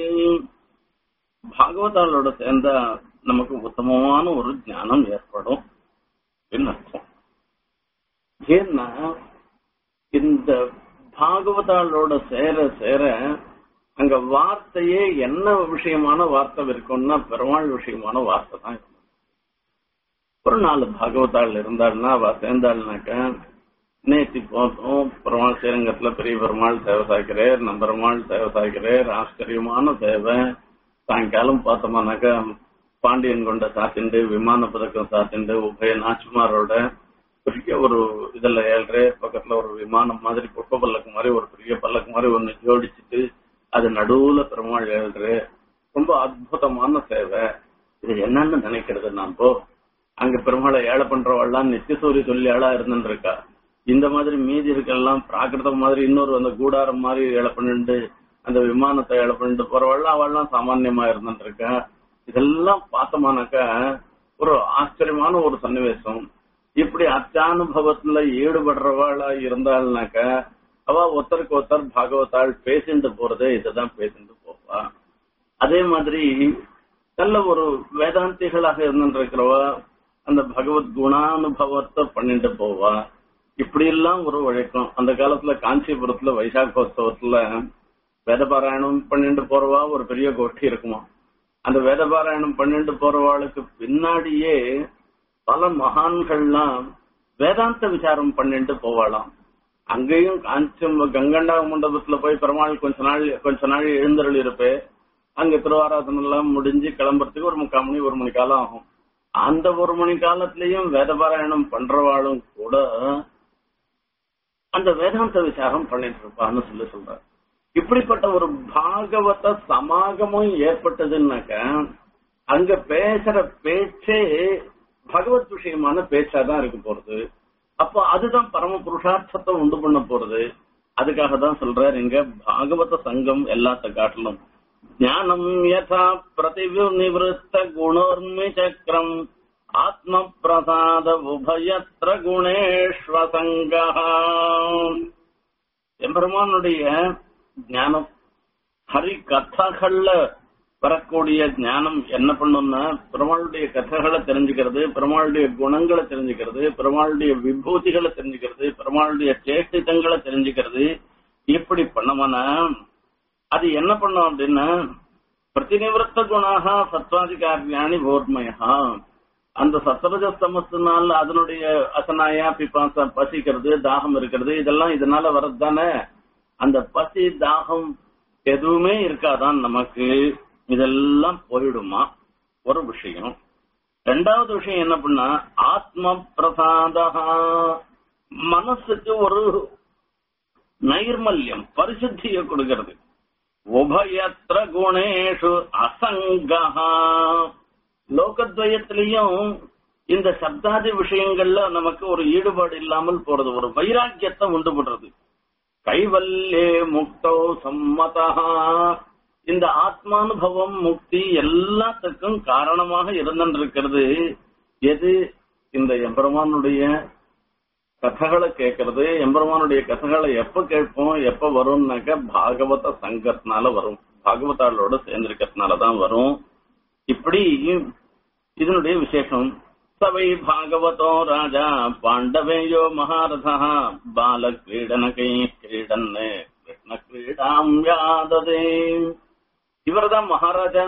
பாகவதாளோட சேர்ந்தா நமக்கு உத்தமமான ஒரு ஞானம் ஏற்படும் அப்படின்னு அர்த்தம் ஏன்னா இந்த பாகவதாளோட சேர சேர அங்க வார்த்தையே என்ன விஷயமான வார்த்தை இருக்கும்னா பெருமாள் விஷயமான வார்த்தை தான் இருக்கும் ஒரு நாலு பாகவதாள் இருந்தாள்னா அவ சேர்ந்தாள்னாக்க நேத்தி போதும் பெருமாள் ஸ்ரீரங்கத்துல பெரிய பெருமாள் சேவை சாய்க்கிறார் நம்ம பெருமாள் சேவை சாய்க்கிறார் ஆச்சரியமான சேவை சாயங்காலம் பார்த்தோம்னாக்கா பாண்டியன் கொண்ட சாத்திண்டு விமான பதக்கம் சாத்திண்டு உபய நாச்சிமாரோட பெரிய ஒரு இதுல ஏழ்றே பக்கத்துல ஒரு விமானம் மாதிரி புஷ்ப பல்லக்கு மாதிரி ஒரு பெரிய பல்லக்கு மாதிரி ஒண்ணு ஜோடிச்சுட்டு அது நடுவுல பெருமாள் ஏழ்றே ரொம்ப அற்புதமான சேவை இது என்னன்னு நினைக்கிறது நான் போ அங்க பெருமாளை ஏழை பண்றவாள்லாம் நித்தியசூரி சொல்லி ஆளா இருந்துட்டு இருக்கா இந்த மாதிரி மீதி இருக்கெல்லாம் பிராகிருதம் மாதிரி இன்னொரு அந்த கூடாரம் மாதிரி ஏழை பண்ணிட்டு அந்த விமானத்தை ஏழை பண்ணிட்டு போறவாள்லாம் அவள்லாம் சாமான்யமா இருந்துட்டு இருக்கா இதெல்லாம் பார்த்தோமானாக்கா ஒரு ஆச்சரியமான ஒரு சன்னிவேசம் இப்படி அத்தியானுபவத்துல ஈடுபடுறவாளா இருந்தாள்னாக்கா அவ ஒருத்தருக்கு ஒருத்தர் பாகவதாள் பேசிட்டு போறதே இதுதான் பேசிட்டு போவா அதே மாதிரி நல்ல ஒரு வேதாந்திகளாக இருந்துருக்கிறவா அந்த பகவத் குணானுபவத்தை பண்ணிட்டு போவா இப்படி எல்லாம் ஒரு வழக்கம் அந்த காலத்துல காஞ்சிபுரத்துல வைசாகோத்சவத்துல வேதபாராயணம் பண்ணிட்டு போறவா ஒரு பெரிய கோஷ்டி இருக்குமா அந்த வேதபாராயணம் பண்ணிட்டு போறவாளுக்கு பின்னாடியே பல மகான்கள்லாம் வேதாந்த விசாரம் பண்ணிட்டு போவாளாம் அங்கேயும் காஞ்சம் கங்கண்டா மண்டபத்துல போய் பெருமாள் கொஞ்ச நாள் கொஞ்ச நாள் எழுந்தருள் இருப்பே அங்க திருவாராதனம் எல்லாம் முடிஞ்சு கிளம்புறதுக்கு ஒரு முக்கால் மணி ஒரு மணி காலம் ஆகும் அந்த ஒரு மணி காலத்திலயும் வேதபாராயணம் பண்றவாளும் கூட அந்த வேதாந்த விசாரம் பண்ணிட்டு இருப்பான்னு சொல்லி சொல்றாரு இப்படிப்பட்ட ஒரு பாகவத சமாகமும் ஏற்பட்டதுன்னாக்க அங்க பேசுற பேச்சே பகவத் விஷயமான பேச்சாதான் இருக்க போறது அப்போ அதுதான் பரம புருஷார்த்தத்தை உண்டு பண்ண போறது அதுக்காக தான் சொல்றாரு இங்க பாகவத சங்கம் எல்லாத்த காட்டிலும் ஞானம் யதா பிரதிபு நிவத்த குணோர்மி சக்கரம் ஆத்ம பிரசாத உபயத்ர குணேஸ்வசங்க எம்பெருமானுடைய ஞானம் ஹரி கதைகள்ல வரக்கூடிய ஞானம் என்ன பண்ணும்னா பெருமாளுடைய கதைகளை தெரிஞ்சுக்கிறது பெருமாளுடைய குணங்களை தெரிஞ்சுக்கிறது பெருமாளுடைய விபூதிகளை தெரிஞ்சுக்கிறது பெருமாளுடைய சேஷ்டிதங்களை தெரிஞ்சுக்கிறது இப்படி பண்ணோம்னா அது என்ன பண்ணும் அப்படின்னா பிரதிநிவர்த்த குணாக சத்வாதிகாரியாணி போர்மயா அந்த சத்வஜஸ்தமத்தினால அதனுடைய அசனாயா பிபாச பசிக்கிறது தாகம் இருக்கிறது இதெல்லாம் இதனால வர்றது தானே அந்த பசி தாகம் எதுவுமே இருக்காதான் நமக்கு இதெல்லாம் போயிடுமா ஒரு விஷயம் ரெண்டாவது விஷயம் என்ன பண்ணா ஆத்ம பிரசாதா மனசுக்கு ஒரு நைர்மல்யம் பரிசுத்தியை கொடுக்கிறது உபயத்ர குணேஷு அசங்கா லோகத்வயத்திலையும் இந்த சப்தாதி விஷயங்கள்ல நமக்கு ஒரு ஈடுபாடு இல்லாமல் போறது ஒரு வைராக்கியத்தை உண்டு பண்றது கைவல்லே முக்தோ சம்மதா இந்த ஆத்மானுபவம் முக்தி எல்லாத்துக்கும் காரணமாக இருந்திருக்கிறது எது இந்த எம்பெருமானுடைய கதைகளை கேட்கறது எம்பெருமானுடைய கதைகளை எப்ப கேட்போம் எப்ப வரும்னாக்க பாகவத சங்கத்தினால வரும் பாகவதாளோட சேர்ந்திருக்கிறதுனாலதான் வரும் இப்படி இதனுடைய விசேஷம் சவை பாகவதோ ராஜா பாண்டவேயோ மகாரதா பால கிரீடனகை கிரீடன் கிருஷ்ண கிரீடாம் யாததே இவர்தான் மகாராஜா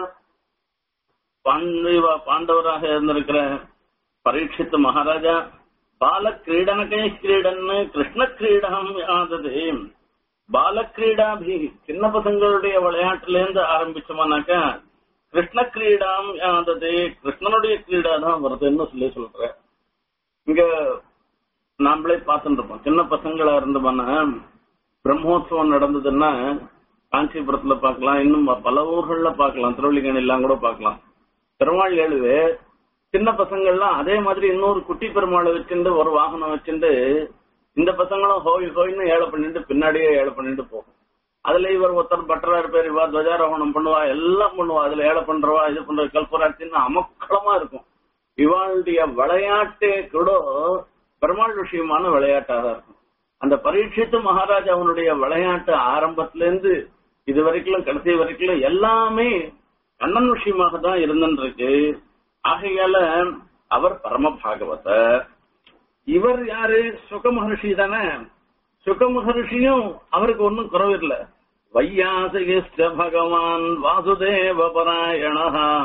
பாண்டவ பாண்டவராக இருந்திருக்கிற பரீட்சித்து மகாராஜா பால கிரீடனகை கிரீடன் கிருஷ்ண கிரீடாம் யாததே பால கிரீடாபி சின்ன பசங்களுடைய விளையாட்டுல இருந்து ஆரம்பிச்சோம்னாக்கா கிருஷ்ண கிரீடாம் யாதது கிருஷ்ணனுடைய கிரீடா தான் வருதுன்னு சொல்லி சொல்ற இங்க நாமளே பார்த்துட்டு இருப்போம் சின்ன பசங்களா இருந்தோம்னா பிரம்மோத்சவம் நடந்ததுன்னா காஞ்சிபுரத்துல பார்க்கலாம் இன்னும் பல ஊர்கள்ல பார்க்கலாம் திருவள்ளிக்கணி எல்லாம் கூட பார்க்கலாம் பெருமாள் எழுது சின்ன பசங்கள்லாம் அதே மாதிரி இன்னொரு குட்டி பெருமாளை வச்சுட்டு ஒரு வாகனம் வச்சுட்டு இந்த பசங்களும் ஹோய் ஹோய்னு ஏழை பண்ணிட்டு பின்னாடியே ஏழை பண்ணிட்டு போகும் அதுல இவர் ஒருத்தர் பட்டரா இருப்பார் இவா துவஜாரோகணம் பண்ணுவா எல்லாம் பண்ணுவா அதுல ஏழை பண்றவா இது பண்ற கல்பராட்சின்னு அமக்களமா இருக்கும் இவாளுடைய விளையாட்டே கூட பெருமாள் விஷயமான விளையாட்டாக தான் இருக்கும் அந்த பரீட்சித்து மகாராஜாவுடைய விளையாட்டு ஆரம்பத்துல இருந்து இது வரைக்கும் கடைசி வரைக்கும் எல்லாமே கண்ணன் விஷயமாக தான் இருந்துருக்கு ஆகையால அவர் பரம பாகவத இவர் யாரு சுக மகர்ஷி தானே சுக மகர்ஷியும் அவருக்கு ஒன்னும் குறவில்லை வையாசிகிஷ்ட பகவான் வாசுதேவ பராயண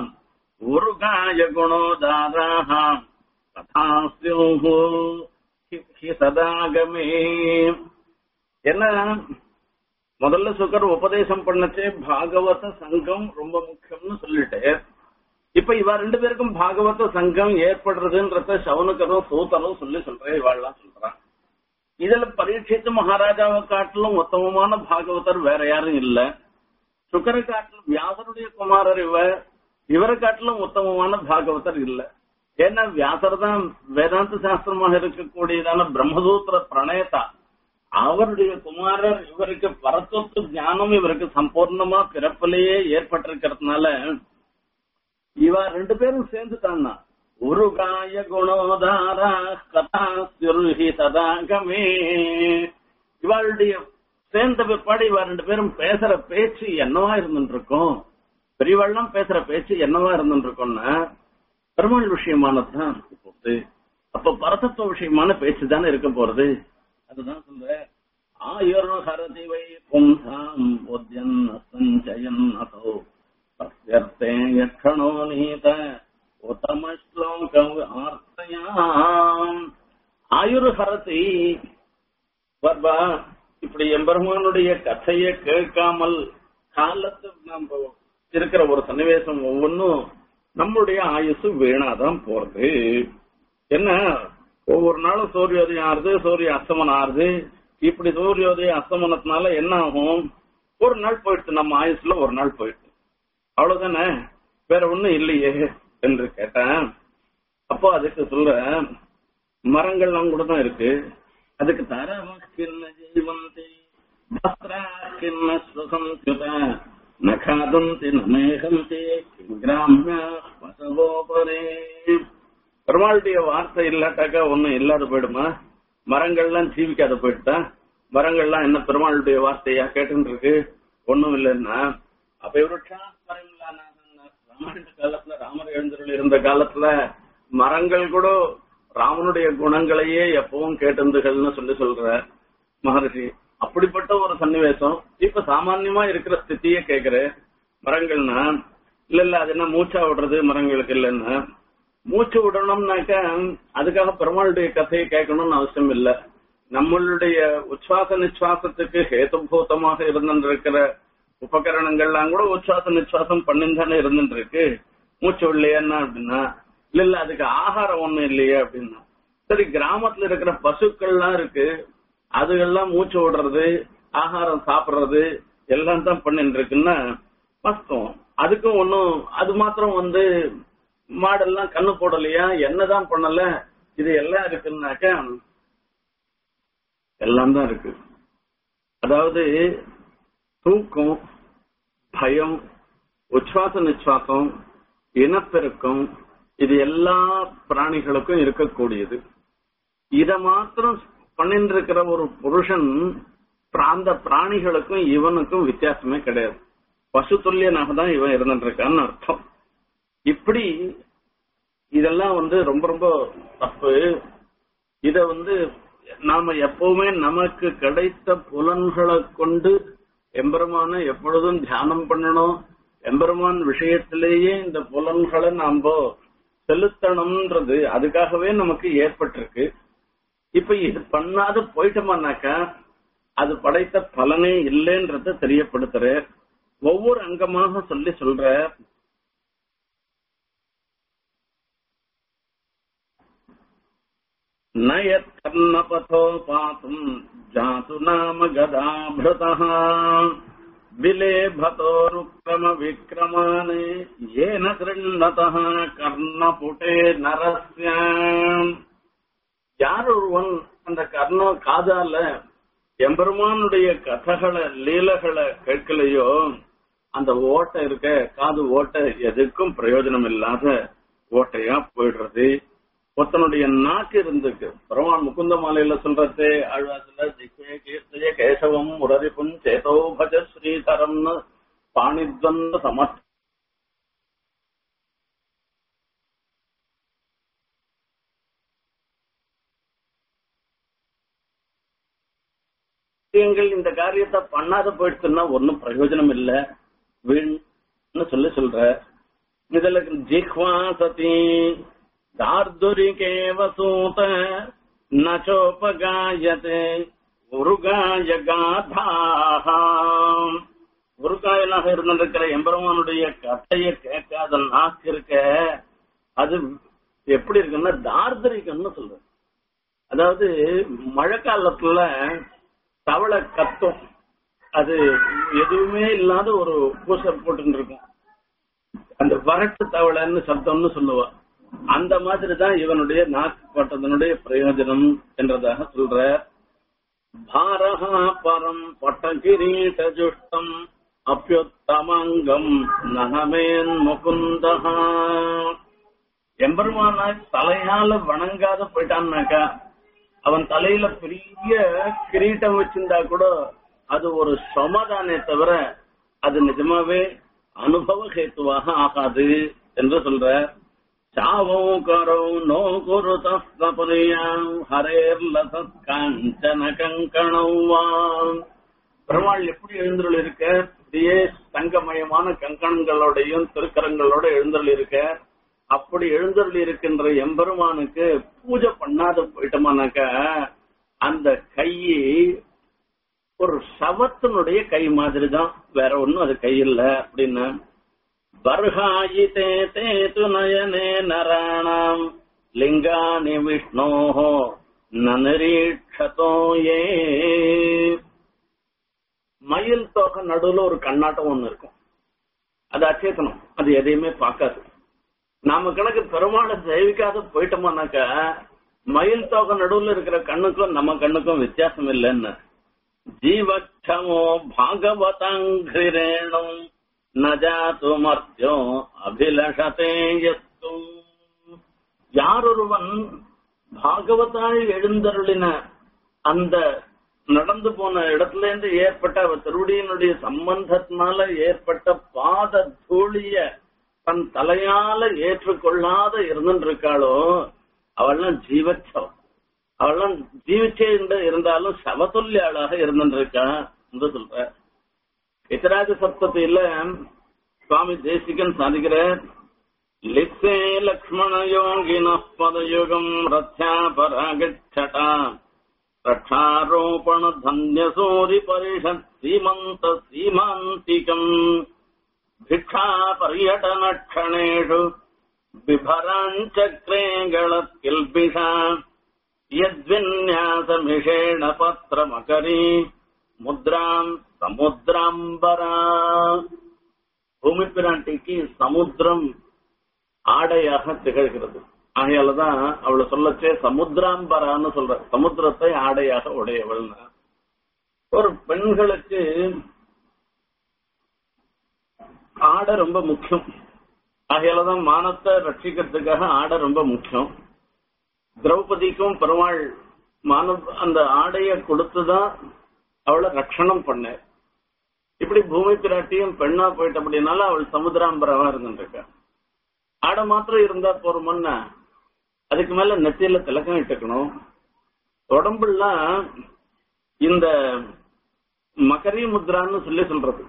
உருகாய குணோதாராக ததாஸ்யோஹோ ஹி சதாகமே என்ன முதல்ல சுகர் உபதேசம் பண்ணச்சே பாகவத சங்கம் ரொம்ப முக்கியம்னு சொல்லிட்டு இப்ப இவ ரெண்டு பேருக்கும் பாகவத சங்கம் ஏற்படுறதுன்றத சவுனக்கரும் சூத்தரும் சொல்லி சொல்றேன் இவாள்லாம் சொல்றான் இதுல பரீட்சித்து மகாராஜாவை காட்டிலும் உத்தமமான பாகவதர் வேற யாரும் இல்ல சுக்கரை காட்டிலும் வியாசருடைய குமாரர் இவ இவரை காட்டிலும் உத்தமமான பாகவதர் இல்ல ஏன்னா வியாசர் தான் வேதாந்த சாஸ்திரமாக இருக்கக்கூடியதான பிரம்மசூத்திர பிரணயத்தா அவருடைய குமாரர் இவருக்கு பரத்தொத்து ஞானம் இவருக்கு சம்பூர்ணமா பிறப்பிலேயே ஏற்பட்டிருக்கிறதுனால இவ ரெண்டு பேரும் சேர்ந்துட்டான்னா ஒரு காய குணோதாரா கதா சுருகி சதாகமே இவளுடைய சேர்ந்த பிற்பாடு இவ ரெண்டு பேரும் பேசுற பேச்சு என்னவா இருந்துட்டு இருக்கும் பெரியவாள்லாம் பேசுற பேச்சு என்னவா இருந்துட்டு இருக்கும்னா பெருமாள் விஷயமானதுதான் இருக்க போகுது அப்ப பரதத்துவ விஷயமான பேச்சு தானே இருக்க போறது அதுதான் சொல்ற ஆயுர் ஹரதி வை பும்சாம் போத்யன் அசஞ்சயன் அசோ தஸ்யர்த்தே யக்ஷணோ நீத உத்தம ஸ்லோகம் ஆர்த்தயாம் ஆயுர் ஹரதி வர்பா இப்படி எம்பெருமானுடைய கதையை கேட்காமல் காலத்து நம்ம இருக்கிற ஒரு சன்னிவேசம் ஒவ்வொன்றும் நம்முடைய ஆயுசு வீணாதான் போறது என்ன ஒவ்வொரு நாளும் சூரியோதயம் ஆறுது சூரிய அஸ்தமனம் ஆறுது இப்படி சூரியோதய அஸ்தமனத்தினால என்ன ஆகும் ஒரு நாள் போயிடுச்சு நம்ம ஆயுசுல ஒரு நாள் போயிடுச்சு அவ்வளவுதானே வேற ஒண்ணும் இல்லையே என்று கேட்டேன் அப்போ அதுக்கு சொல்ற மரங்கள்லாம் கூட தான் இருக்கு அதுக்கு தரமக்கின்ன ஜீவந்தி வஸ்திராக்கின்ன சுகந்தியுத நகாதந்தி நமேகந்தி கிராமிய பசவோபரே பெருமாளுடைய வார்த்தை இல்லாட்டாக்கா ஒண்ணும் இல்லாத போயிடுமா மரங்கள்லாம் ஜீவிக்காத போயிட்டா மரங்கள்லாம் என்ன பெருமாளுடைய வார்த்தையா கேட்டு இருக்கு ஒண்ணும் இல்லைன்னா அப்ப இவருஷா ராமாயண காலத்துல ராமர் எழுந்தருள் இருந்த காலத்துல மரங்கள் கூட ராமனுடைய குணங்களையே எப்பவும் கேட்டிருந்துகள்னு சொல்லி சொல்ற மகர்ஷி அப்படிப்பட்ட ஒரு சன்னிவேசம் இப்ப சாமான்யமா இருக்கிற ஸ்திதியே கேக்குற மரங்கள்னா இல்ல இல்ல அது என்ன மூச்சா விடுறது மரங்களுக்கு இல்லைன்னா மூச்சு விடணும்னாக்க அதுக்காக பெருமாளுடைய கதையை கேட்கணும்னு அவசியம் இல்ல நம்மளுடைய உச்சாச நிச்சுவாசத்துக்கு ஹேதுபூதமாக இருந்திருக்கிற உபகரணங்கள்லாம் கூட உச்சாச நிச்சுவாசம் பண்ணிந்தானே இருந்துட்டு இருக்கு மூச்சு இல்லையா அப்படின்னா இல்ல இல்ல அதுக்கு ஆகாரம் ஒண்ணும் இல்லையே அப்படின்னா சரி கிராமத்துல இருக்கிற பசுக்கள்லாம் இருக்கு அதுகெல்லாம் மூச்சு விடுறது ஆகாரம் சாப்பிடுறது எல்லாம் தான் பண்ணிட்டு இருக்குன்னா வாஸ்தவம் அதுக்கும் ஒன்னும் அது மாத்திரம் வந்து மாடெல்லாம் கண்ணு போடலையா என்னதான் பண்ணல இது எல்லாம் இருக்குன்னாக்க எல்லாம் தான் இருக்கு அதாவது தூக்கம் பயம் உச்வாச நிச்சுவாசம் இனப்பெருக்கம் இது எல்லா பிராணிகளுக்கும் இருக்கக்கூடியது இத மாத்திரம் பண்ணிட்டு இருக்கிற ஒரு புருஷன் அந்த பிராணிகளுக்கும் இவனுக்கும் வித்தியாசமே கிடையாது பசு துல்லியனாக தான் இவன் இருந்துட்டு இருக்கான்னு அர்த்தம் இப்படி இதெல்லாம் வந்து ரொம்ப ரொம்ப தப்பு இத வந்து நாம எப்பவுமே நமக்கு கிடைத்த புலன்களை கொண்டு எம்பெருமான எப்பொழுதும் தியானம் பண்ணணும் எம்பெருமான் விஷயத்திலேயே இந்த புலன்களை நாம செலுத்தணும்ன்றது அதுக்காகவே நமக்கு ஏற்பட்டிருக்கு இப்ப இது பண்ணாத போயிட்டோமானாக்கா அது படைத்த பலனே இல்லைன்றத தெரியப்படுத்துற ஒவ்வொரு அங்கமாக சொல்லி சொல்ற நயத்தன்னபதோ பாத்தும் ஜாது நாம கதாபிருதः விலேபதோருக்கிரம விக்கிரமானே ஏன கிருண்ணதः கர்ணபுட்டே நரஸ்ய யார் ஒருவன் அந்த கர்ணம் காதால எம்பெருமானுடைய கதைகளை லீலைகளை கேட்கலையோ அந்த ஓட்டை இருக்க காது ஓட்டை எதுக்கும் பிரயோஜனம் இல்லாத ஓட்டையா போயிடுறது ஒருத்தனுடைய நாக்கு இருந்துக்கு பெருமான் முகுந்த மாலையில சொல்றது ஆழ்வாத்துல திக்வே கீர்த்திய கேசவம் உரதிப்பும் சேதோ பஜ ஸ்ரீதரம்னு பாணித்வந்த சமர்த்த விஷயங்கள் இந்த காரியத்தை பண்ணாத போயிடுச்சுன்னா ஒன்னும் பிரயோஜனம் இல்ல வீண்னு சொல்லி சொல்ற இதுல ஜிஹ்வா சதி தார்துரிகேவ சூத நச்சோபகாயதே உருகாய காதாம் உருகாயனாக இருந்திருக்கிற எம்பெருமானுடைய கதையை கேட்காத நாக்கு இருக்க அது எப்படி இருக்குன்னா தார்தரிகம்னு சொல்றது அதாவது மழை காலத்துல தவளை கத்தும் அது எதுவுமே இல்லாத ஒரு பூசை போட்டு இருக்கும் அந்த வரட்டு தவளைன்னு சப்தம்னு சொல்லுவா அந்த மாதிரி தான் இவனுடைய நாக்கு பட்டதனுடைய பிரயோஜனம் என்றதாக சொல்ற பாரஹா பரம் பட்டகிரீட ஜுஷ்டம் அப்பியுத்தமங்கம் நகமேன் முகுந்தகா எம்பெருமானாய் தலையால வணங்காத போயிட்டான்னாக்கா அவன் தலையில பெரிய கிரீட்டம் வச்சிருந்தா கூட அது ஒரு சமாதானே தவிர அது நிஜமாவே அனுபவ ஹேத்துவாக ஆகாது என்று சொல்ற சாவோ கரோ நோ குரு தஸ்தபனியாம் ஹரேர் லசத் காஞ்சன கங்கணவாம் பெருமாள் எப்படி எழுந்தருள் இருக்க இப்படியே தங்கமயமான கங்கணங்களோடையும் திருக்கரங்களோட எழுந்தருள் இருக்க அப்படி எழுந்தருள் இருக்கின்ற எம்பெருமானுக்கு பூஜை பண்ணாத போயிட்டோமானாக்க அந்த கை ஒரு சவத்தினுடைய கை மாதிரி தான் வேற ஒண்ணும் அது கை இல்ல அப்படின்னு பர்ஹாயி தே தே து நயனே நராணாம் லிங்கானி விஷ்ணோஹோ நனரீட்சதோ ஏ மயில் தோகை நடுவுல ஒரு கண்ணாட்டம் ஒண்ணு இருக்கும் அது அச்சேத்தனம் அது எதையுமே பார்க்காது நாம கணக்கு பெருமாளை சேவிக்காத போயிட்டோம்னாக்கா மயில் தோகை நடுவுல இருக்கிற கண்ணுக்கும் நம்ம கண்ணுக்கும் வித்தியாசம் இல்லைன்னு ஜீவக்ஷமோ பாகவதாங்கிரேணும் நஜாத்து மர்த்தியோ அபிலஷதே எஸ்து யாரொருவன் பாகவதாய் எழுந்தருளின அந்த நடந்து போன இடத்துல இருந்து ஏற்பட்ட அவர் திருவடியினுடைய சம்பந்தத்தினால ஏற்பட்ட பாத தூளிய தன் தலையால ஏற்றுக்கொள்ளாத இருந்துருக்காளோ அவள்லாம் ஜீவச்சவம் அவள்லாம் ஜீவிச்சே இருந்தாலும் சவத்துல்யாளாக இருந்துருக்கா என்று சொல்ற இத்தராஜ சப்தத்தில சுவாமி தேசிகன் சாதிக்கிற லிப்சே லக்ஷ்மண யோகின பதயுகம் ரத்யா பராகச்சடா ரக்ஷாரோபண தன்ய சூரி பரிஷத் சீமந்த சீமாந்திகம் भिक्षा पर्यटनक्षणेषु बिभराञ्चक्रे गळत्किल्बिषा यद्विन्यासमिषेण पत्रमकरी முத்ராம் சமுத்திராம்பரா பூமி பிராட்டிக்கு சமுத்திரம் ஆடையாக திகழ்கிறது ஆகையாலதான் அவளை சொல்லச்சே சமுத்திராம்பரான்னு சொல்ற சமுத்திரத்தை ஆடையாக உடையவள்னா ஒரு பெண்களுக்கு ஆடை ரொம்ப முக்கியம் ஆகையாலதான் மானத்தை ரட்சிக்கிறதுக்காக ஆடை ரொம்ப முக்கியம் திரௌபதிக்கும் பெருமாள் மான அந்த ஆடைய கொடுத்துதான் அவளை ரட்சணம் பண்ண இப்படி பூமி பிராட்டியும் பெண்ணா போயிட்ட அப்படின்னால அவள் சமுத்திராம்பரவா இருந்துருக்கா ஆடை மாத்திரம் இருந்தா போறோம்னா அதுக்கு மேல நெத்தியில திலக்கம் இட்டுக்கணும் உடம்புலாம் இந்த மகரி முத்ரான்னு சொல்லி சொல்றது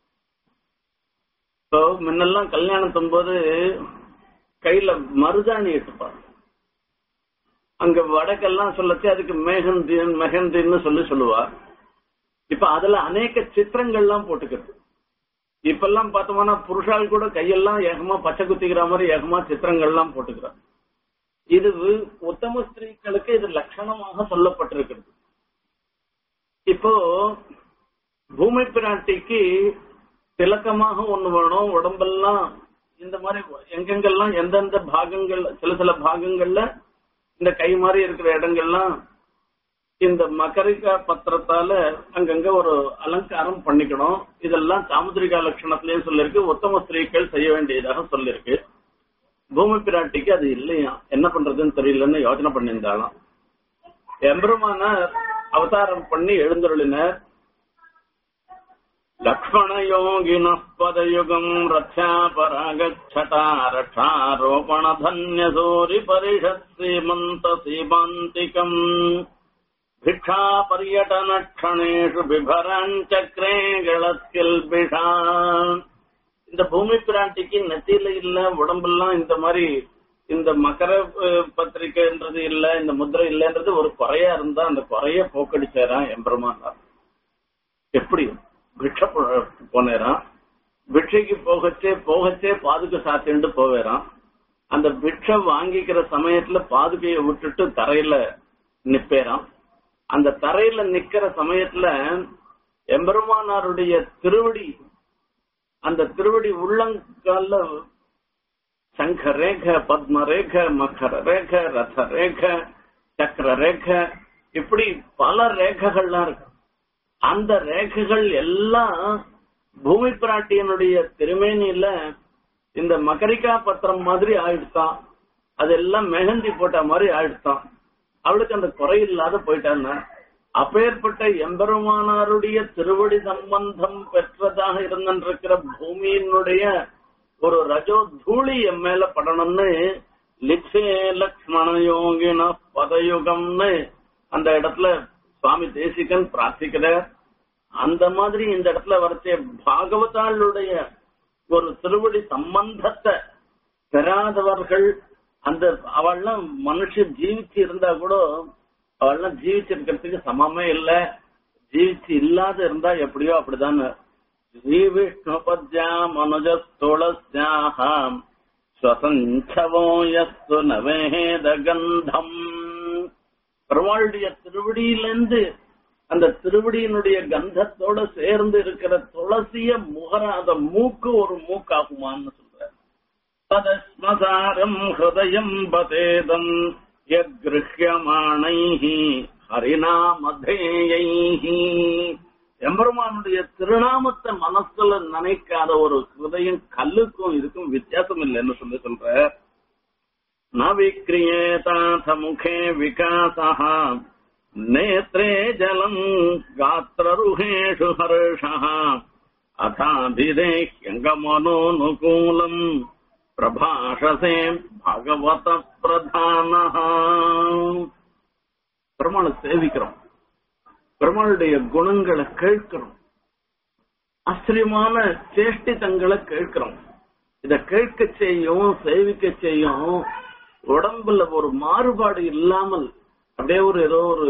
இப்போ முன்னெல்லாம் கல்யாணத்தும் போது கையில மருதாணி எடுத்துப்பாங்க அங்க வடக்கெல்லாம் சொல்லச்சு அதுக்கு மேகந்தி மெஹந்தின்னு சொல்லி சொல்லுவா இப்ப அதுல அநேக சித்திரங்கள்லாம் போட்டுக்கிறது இப்பெல்லாம் பார்த்தோம்னா புருஷால் கூட கையெல்லாம் ஏகமா பச்சை குத்திக்கிற மாதிரி ஏகமா சித்திரங்கள்லாம் போட்டுக்கிறா இது உத்தம ஸ்திரீகளுக்கு இது லட்சணமாக சொல்லப்பட்டிருக்கிறது இப்போ பூமி பிராட்டிக்கு திலக்கமாக ஒண்ணு வேணும் உடம்பெல்லாம் இந்த மாதிரி எங்கெங்கெல்லாம் எந்தெந்த பாகங்கள் சில சில பாகங்கள்ல இந்த கை மாதிரி இருக்கிற இடங்கள்லாம் இந்த மகரிகா பத்திரத்தால அங்கங்க ஒரு அலங்காரம் பண்ணிக்கணும் இதெல்லாம் சாமுதிரிகா லட்சணத்திலயும் சொல்லிருக்கு உத்தம ஸ்திரீகள் செய்ய வேண்டியதாக சொல்லிருக்கு பூமி பிராட்டிக்கு அது இல்லையா என்ன பண்றதுன்னு தெரியலன்னு யோசனை பண்ணியிருந்தாலும் எம்பெருமானார் அவதாரம் பண்ணி எழுந்தருளினர் லக்ஷ்மணயோகின பதயுகம் ரத்யாபராகச்சடா ரட்சாரோபண தன்ய சூரி பரிஷத் சீமந்த சீமாந்திகம் भिक्षा पर्यटनक्षणेषु बिभराञ्चक्रे கிளஸ்கில்பிஷா இந்த பூமி பிராட்டிக்கு நெத்தியில இல்ல உடம்பெல்லாம் இந்த மாதிரி இந்த மகர அஹ், பத்திரிக்கைன்றது இல்ல இந்த முத்திரை இல்லன்றது ஒரு குறையா இருந்தா அந்த குறைய போக்கடிச்சாராம் எம்பெருமானார் எப்படி பிக்ஷ போனேராம் பிக்ஷைக்கு போகச்சே போகச்சே பாதுகை சாத்திண்டு போவேராம் அந்த பிக்ஷை வாங்கிக்கிற சமயத்துல பாதுகையை விட்டுட்டு தரையில நிப்பேராம் அந்த தரையில நிக்கிற சமயத்துல எம்பெருமானாருடைய திருவடி அந்த திருவடி உள்ளங்கால சங்க ரேக பத்ம ரேக மகர ரேக ரத ரேக சக்கர ரேக இப்படி பல ரேகைகள்லாம் இருக்கு அந்த ரேகைகள் எல்லாம் பூமி பிராட்டியனுடைய திருமேனியில இந்த மகரிகா பத்திரம் மாதிரி ஆயிடுத்தான் அதெல்லாம் மெஹந்தி போட்ட மாதிரி ஆயிடுத்தான் அவளுக்கு அந்த குறை இல்லாத போயிட்டான்னா அப்பேற்பட்ட எம்பெருமானாருடைய திருவடி சம்பந்தம் பெற்றதாக இருந்திருக்கிற பூமியினுடைய ஒரு ரஜோ தூளி என் மேல படணும்னு லிப்சே லக்ஷ்மண யோகின பதயுகம்னு அந்த இடத்துல சுவாமி தேசிகன் பிரார்த்திக்கிறார் அந்த மாதிரி இந்த இடத்துல வரச்சே பாகவதாளுடைய ஒரு திருவடி சம்பந்தத்தை பெறாதவர்கள் அந்த அவள்லாம் மனுஷன் ஜீவிச்சு இருந்தா கூட அவள்லாம் ஜீவிச்சிருக்கிறதுக்கு சமமே இல்ல ஜீவிச்சு இல்லாத இருந்தா எப்படியோ அப்படிதான் ஸ்ரீ விஷ்ணு பத்யா மனுஜ துளஸ்யாஹாம் ஸ்வசஞ்சவோ யஸ்து நவேத கந்தம் பெருமாளுடைய திருவடியிலிருந்து அந்த திருவடியினுடைய கந்தத்தோட சேர்ந்து இருக்கிற துளசிய முகராத மூக்கு ஒரு மூக்காகுமான்னு சொல்ற ததஸ்மசாரம் ஹிருதயம் பதேதம் யக்ருஹ்யமாணைः ஹரிநாமதேயைः எம்பெருமானுடைய திருநாமத்தை மனசுல நினைக்காத ஒரு ஹிருதயம் கல்லுக்கும் இதுக்கும் வித்தியாசம் இல்லைன்னு சொல்லி சொல்ற न विक्रियेताथ मुखे विकासः नेत्रे जलम् गात्ररुहेषु हर्षः अथाभिदेह्यङ्गमनोनुकूलम् பிரபாஷசே பகவத பிரதானஹ பெருமாளை சேவிக்கிறோம் பெருமாளுடைய குணங்களை கேட்கிறோம் ஆச்சரியமான சேஷ்டிதங்களை கேட்கிறோம் இத கேட்க செய்யும் சேவிக்க செய்யும் உடம்புல ஒரு மாறுபாடு இல்லாமல் அப்படியே ஒரு ஏதோ ஒரு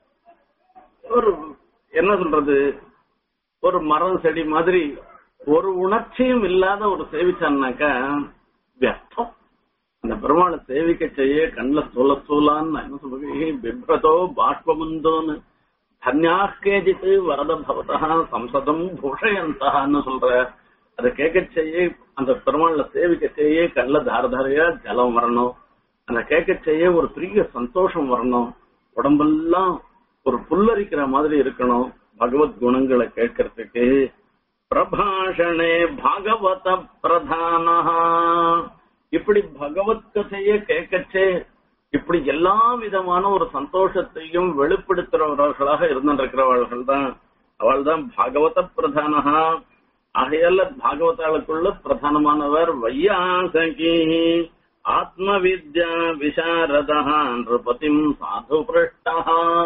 ஒரு என்ன சொல்றது ஒரு மரம் செடி மாதிரி ஒரு உணர்ச்சியும் இல்லாத ஒரு சேவிச்சான்னாக்கா வியர்த்தம் அந்த பெருமாளை சேவிக்க செய்ய கண்ணுல சூழ சூழான்னு நான் என்ன சொல்றேன் பிப்ரதோ பாஷ்பமுந்தோன்னு தன்யாக்கேஜித்து வரத பவதா சம்சதம் பூஷயந்தான்னு சொல்ற அதை கேட்க செய்ய அந்த பெருமாள்ல சேவிக்க செய்ய கண்ணுல தாரதாரையா ஜலம் வரணும் அந்த கேட்க செய்ய ஒரு பெரிய சந்தோஷம் வரணும் உடம்பெல்லாம் ஒரு புல்லரிக்கிற மாதிரி இருக்கணும் பகவத் குணங்களை கேட்கறதுக்கு பிரபாஷணே பாகவத பிரதானஹா இப்படி பகவத் கதையை கேட்கச்சே இப்படி எல்லா விதமான ஒரு சந்தோஷத்தையும் வெளிப்படுத்துறவர்களாக இருந்திருக்கிறவர்கள் தான் அவள் தான் பாகவத பிரதானஹா ஆகையால பாகவதாளுக்குள்ள பிரதானமானவர் வையாசகி ஆத்ம வித்யா விசாரதா நிருபதிம் சாது பிருஷ்டா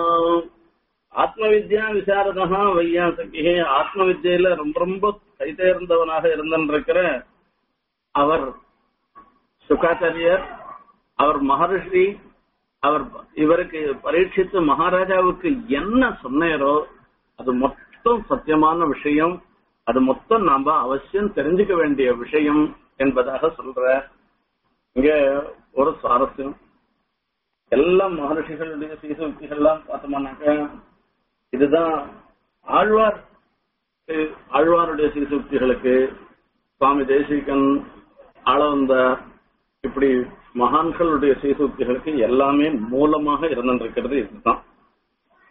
ஆத்ம வித்யா விசாரதா வையாசகி ஆத்ம வித்யில ரொம்ப ரொம்ப கைதேர்ந்தவனாக இருந்திருக்கிற அவர் சுகாச்சாரியர் அவர் மகர்ஷி அவர் இவருக்கு பரீட்சித்து மகாராஜாவுக்கு என்ன சொன்னாரோ அது மொத்தம் சத்தியமான விஷயம் அது மொத்தம் நாம அவசியம் தெரிஞ்சுக்க வேண்டிய விஷயம் என்பதாக சொல்ற இங்க ஒரு சுவாரஸ்யம் எல்லா மகர்ஷிகளுடைய சீசுக்திகள்லாம் பார்த்தோம்னாக்க இதுதான் ஆழ்வார் அஹ், ஆழ்வாருடைய சீசுக்திகளுக்கு சுவாமி தேசிகன் ஆளவந்தார் இப்படி மகான்களுடைய சீசுக்திகளுக்கு எல்லாமே மூலமாக இருந்திருக்கிறது இதுதான்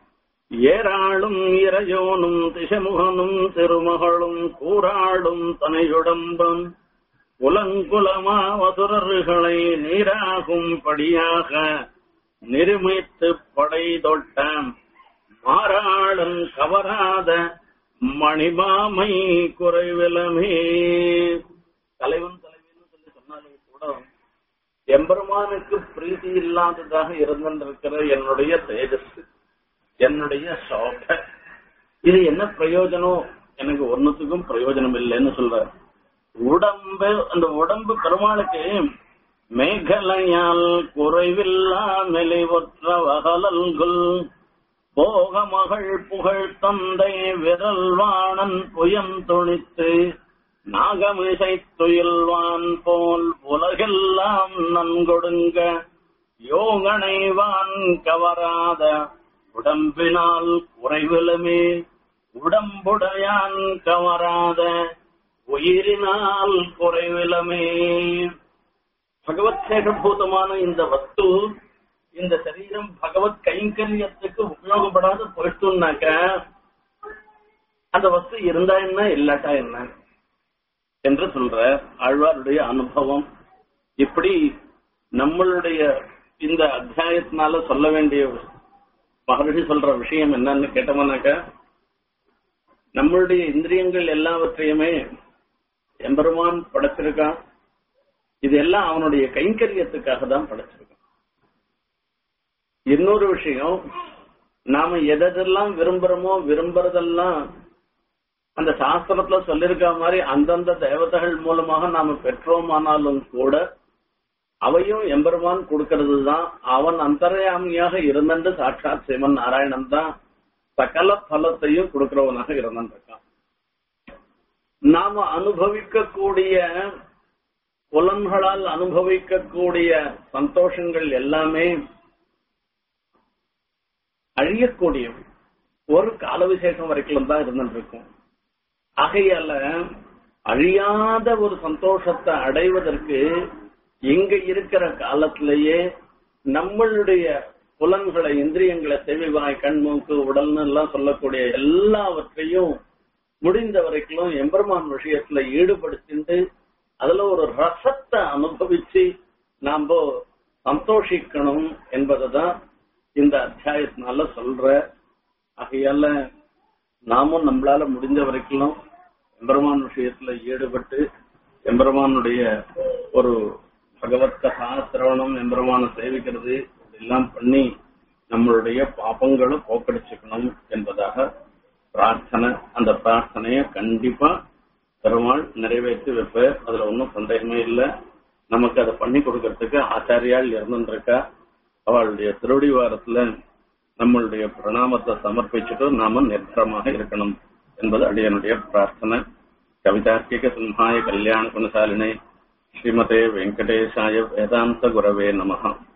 ஏராளும் இறையோனும் திசமுகனும் திருமகளும் கூறாளும் தனையுடம்பம் குலங்குலமா வசுரர்களை நீராகும் படியாக நிருமித்து படை தொட்ட மாறாளன் கவராத மணிமாமை குறைவிலமே தலைவன் தலைவின்னு சொல்லி சொன்னாலும் கூட எம்பெருமானுக்கு பிரீதி இல்லாததாக இருந்திருக்கிற என்னுடைய தேஜஸ் என்னுடைய சோபை இது என்ன பிரயோஜனம் எனக்கு ஒன்னுத்துக்கும் பிரயோஜனம் இல்லைன்னு சொல்ற உடம்பு அந்த உடம்பு பெருமாளுக்கு மேகலையால் குறைவில்லா மெலிவொற்ற வகலல்குல் போக மகள் புகழ் தந்தை விரல்வாணன் புயம் துணித்து நாகமிசை துயில்வான் போல் உலகெல்லாம் நன்கொடுங்க யோகனைவான் கவராத உடம்பினால் குறைவிலுமே உடம்புடையான் கவராத உயிரினால் குறைவிலமே பகவத் சேகபூதமான இந்த வஸ்து இந்த சரீரம் பகவத் கைங்கரியத்துக்கு உபயோகப்படாத போயிட்டுனாக்க அந்த வஸ்து இருந்தா என்ன இல்லாட்டா என்ன என்று சொல்ற ஆழ்வாருடைய அனுபவம் இப்படி நம்மளுடைய இந்த அத்தியாயத்தினால சொல்ல வேண்டிய மகர்ஷி சொல்ற விஷயம் என்னன்னு கேட்டோம்னாக்க நம்மளுடைய இந்திரியங்கள் எல்லாவற்றையுமே எம்பெருமான் படைச்சிருக்கான் இது எல்லாம் அவனுடைய கைங்கரியத்துக்காக தான் படைச்சிருக்கான் இன்னொரு விஷயம் நாம எதெல்லாம் விரும்புறோமோ விரும்புறதெல்லாம் அந்த சாஸ்திரத்துல சொல்லிருக்க மாதிரி அந்தந்த தேவதைகள் மூலமாக நாம பெற்றோமானாலும் கூட அவையும் எம்பெருமான் கொடுக்கிறது தான் அவன் அந்தர்யாமியாக இருந்தண்டு சாட்சாத் சிவன் நாராயணன் தான் சகல பலத்தையும் கொடுக்கிறவனாக இருந்திருக்கான் நாம அனுபவிக்கக்கூடிய புலன்களால் அனுபவிக்கக்கூடிய சந்தோஷங்கள் எல்லாமே அழியக்கூடியவை ஒரு கால விசேஷம் வரைக்கும் தான் இருந்துட்டு இருக்கும் ஆகையால அழியாத ஒரு சந்தோஷத்தை அடைவதற்கு இங்க இருக்கிற காலத்திலேயே நம்மளுடைய புலன்களை இந்திரியங்களை செவிவாய் கண் மூக்கு உடல்னு எல்லாம் சொல்லக்கூடிய எல்லாவற்றையும் முடிந்த வரைக்கும் எம்பெருமான் விஷயத்துல ஈடுபடுத்திட்டு அதுல ஒரு ரசத்தை அனுபவிச்சு நாம சந்தோஷிக்கணும் என்பதுதான் இந்த அத்தியாயத்தினால சொல்ற ஆகையால நாமும் நம்மளால முடிஞ்ச வரைக்கும் எம்பெருமான் விஷயத்துல ஈடுபட்டு எம்பெருமானுடைய ஒரு பகவத் சாஸ்திரவணம் எம்பெருமான சேவிக்கிறது எல்லாம் பண்ணி நம்மளுடைய பாப்பங்களை போக்கடிச்சுக்கணும் என்பதாக பிரார்த்தனை அந்த பிரார்த்தனைய கண்டிப்பா பெருமாள் நிறைவேற்றி வைப்ப அதுல ஒன்றும் சந்தேகமே இல்லை நமக்கு அதை பண்ணி கொடுக்கறதுக்கு ஆச்சாரியால் இருந்துருக்கா அவளுடைய திருவடி வாரத்துல நம்மளுடைய பிரணாமத்தை சமர்ப்பிச்சுட்டு நாம நிர்பரமாக இருக்கணும் என்பது அடியனுடைய பிரார்த்தனை கவிதார்க்கிக சிம்ஹாய கல்யாண குணசாலினை ஸ்ரீமதே வெங்கடேஷாய வேதாந்த குரவே நமகா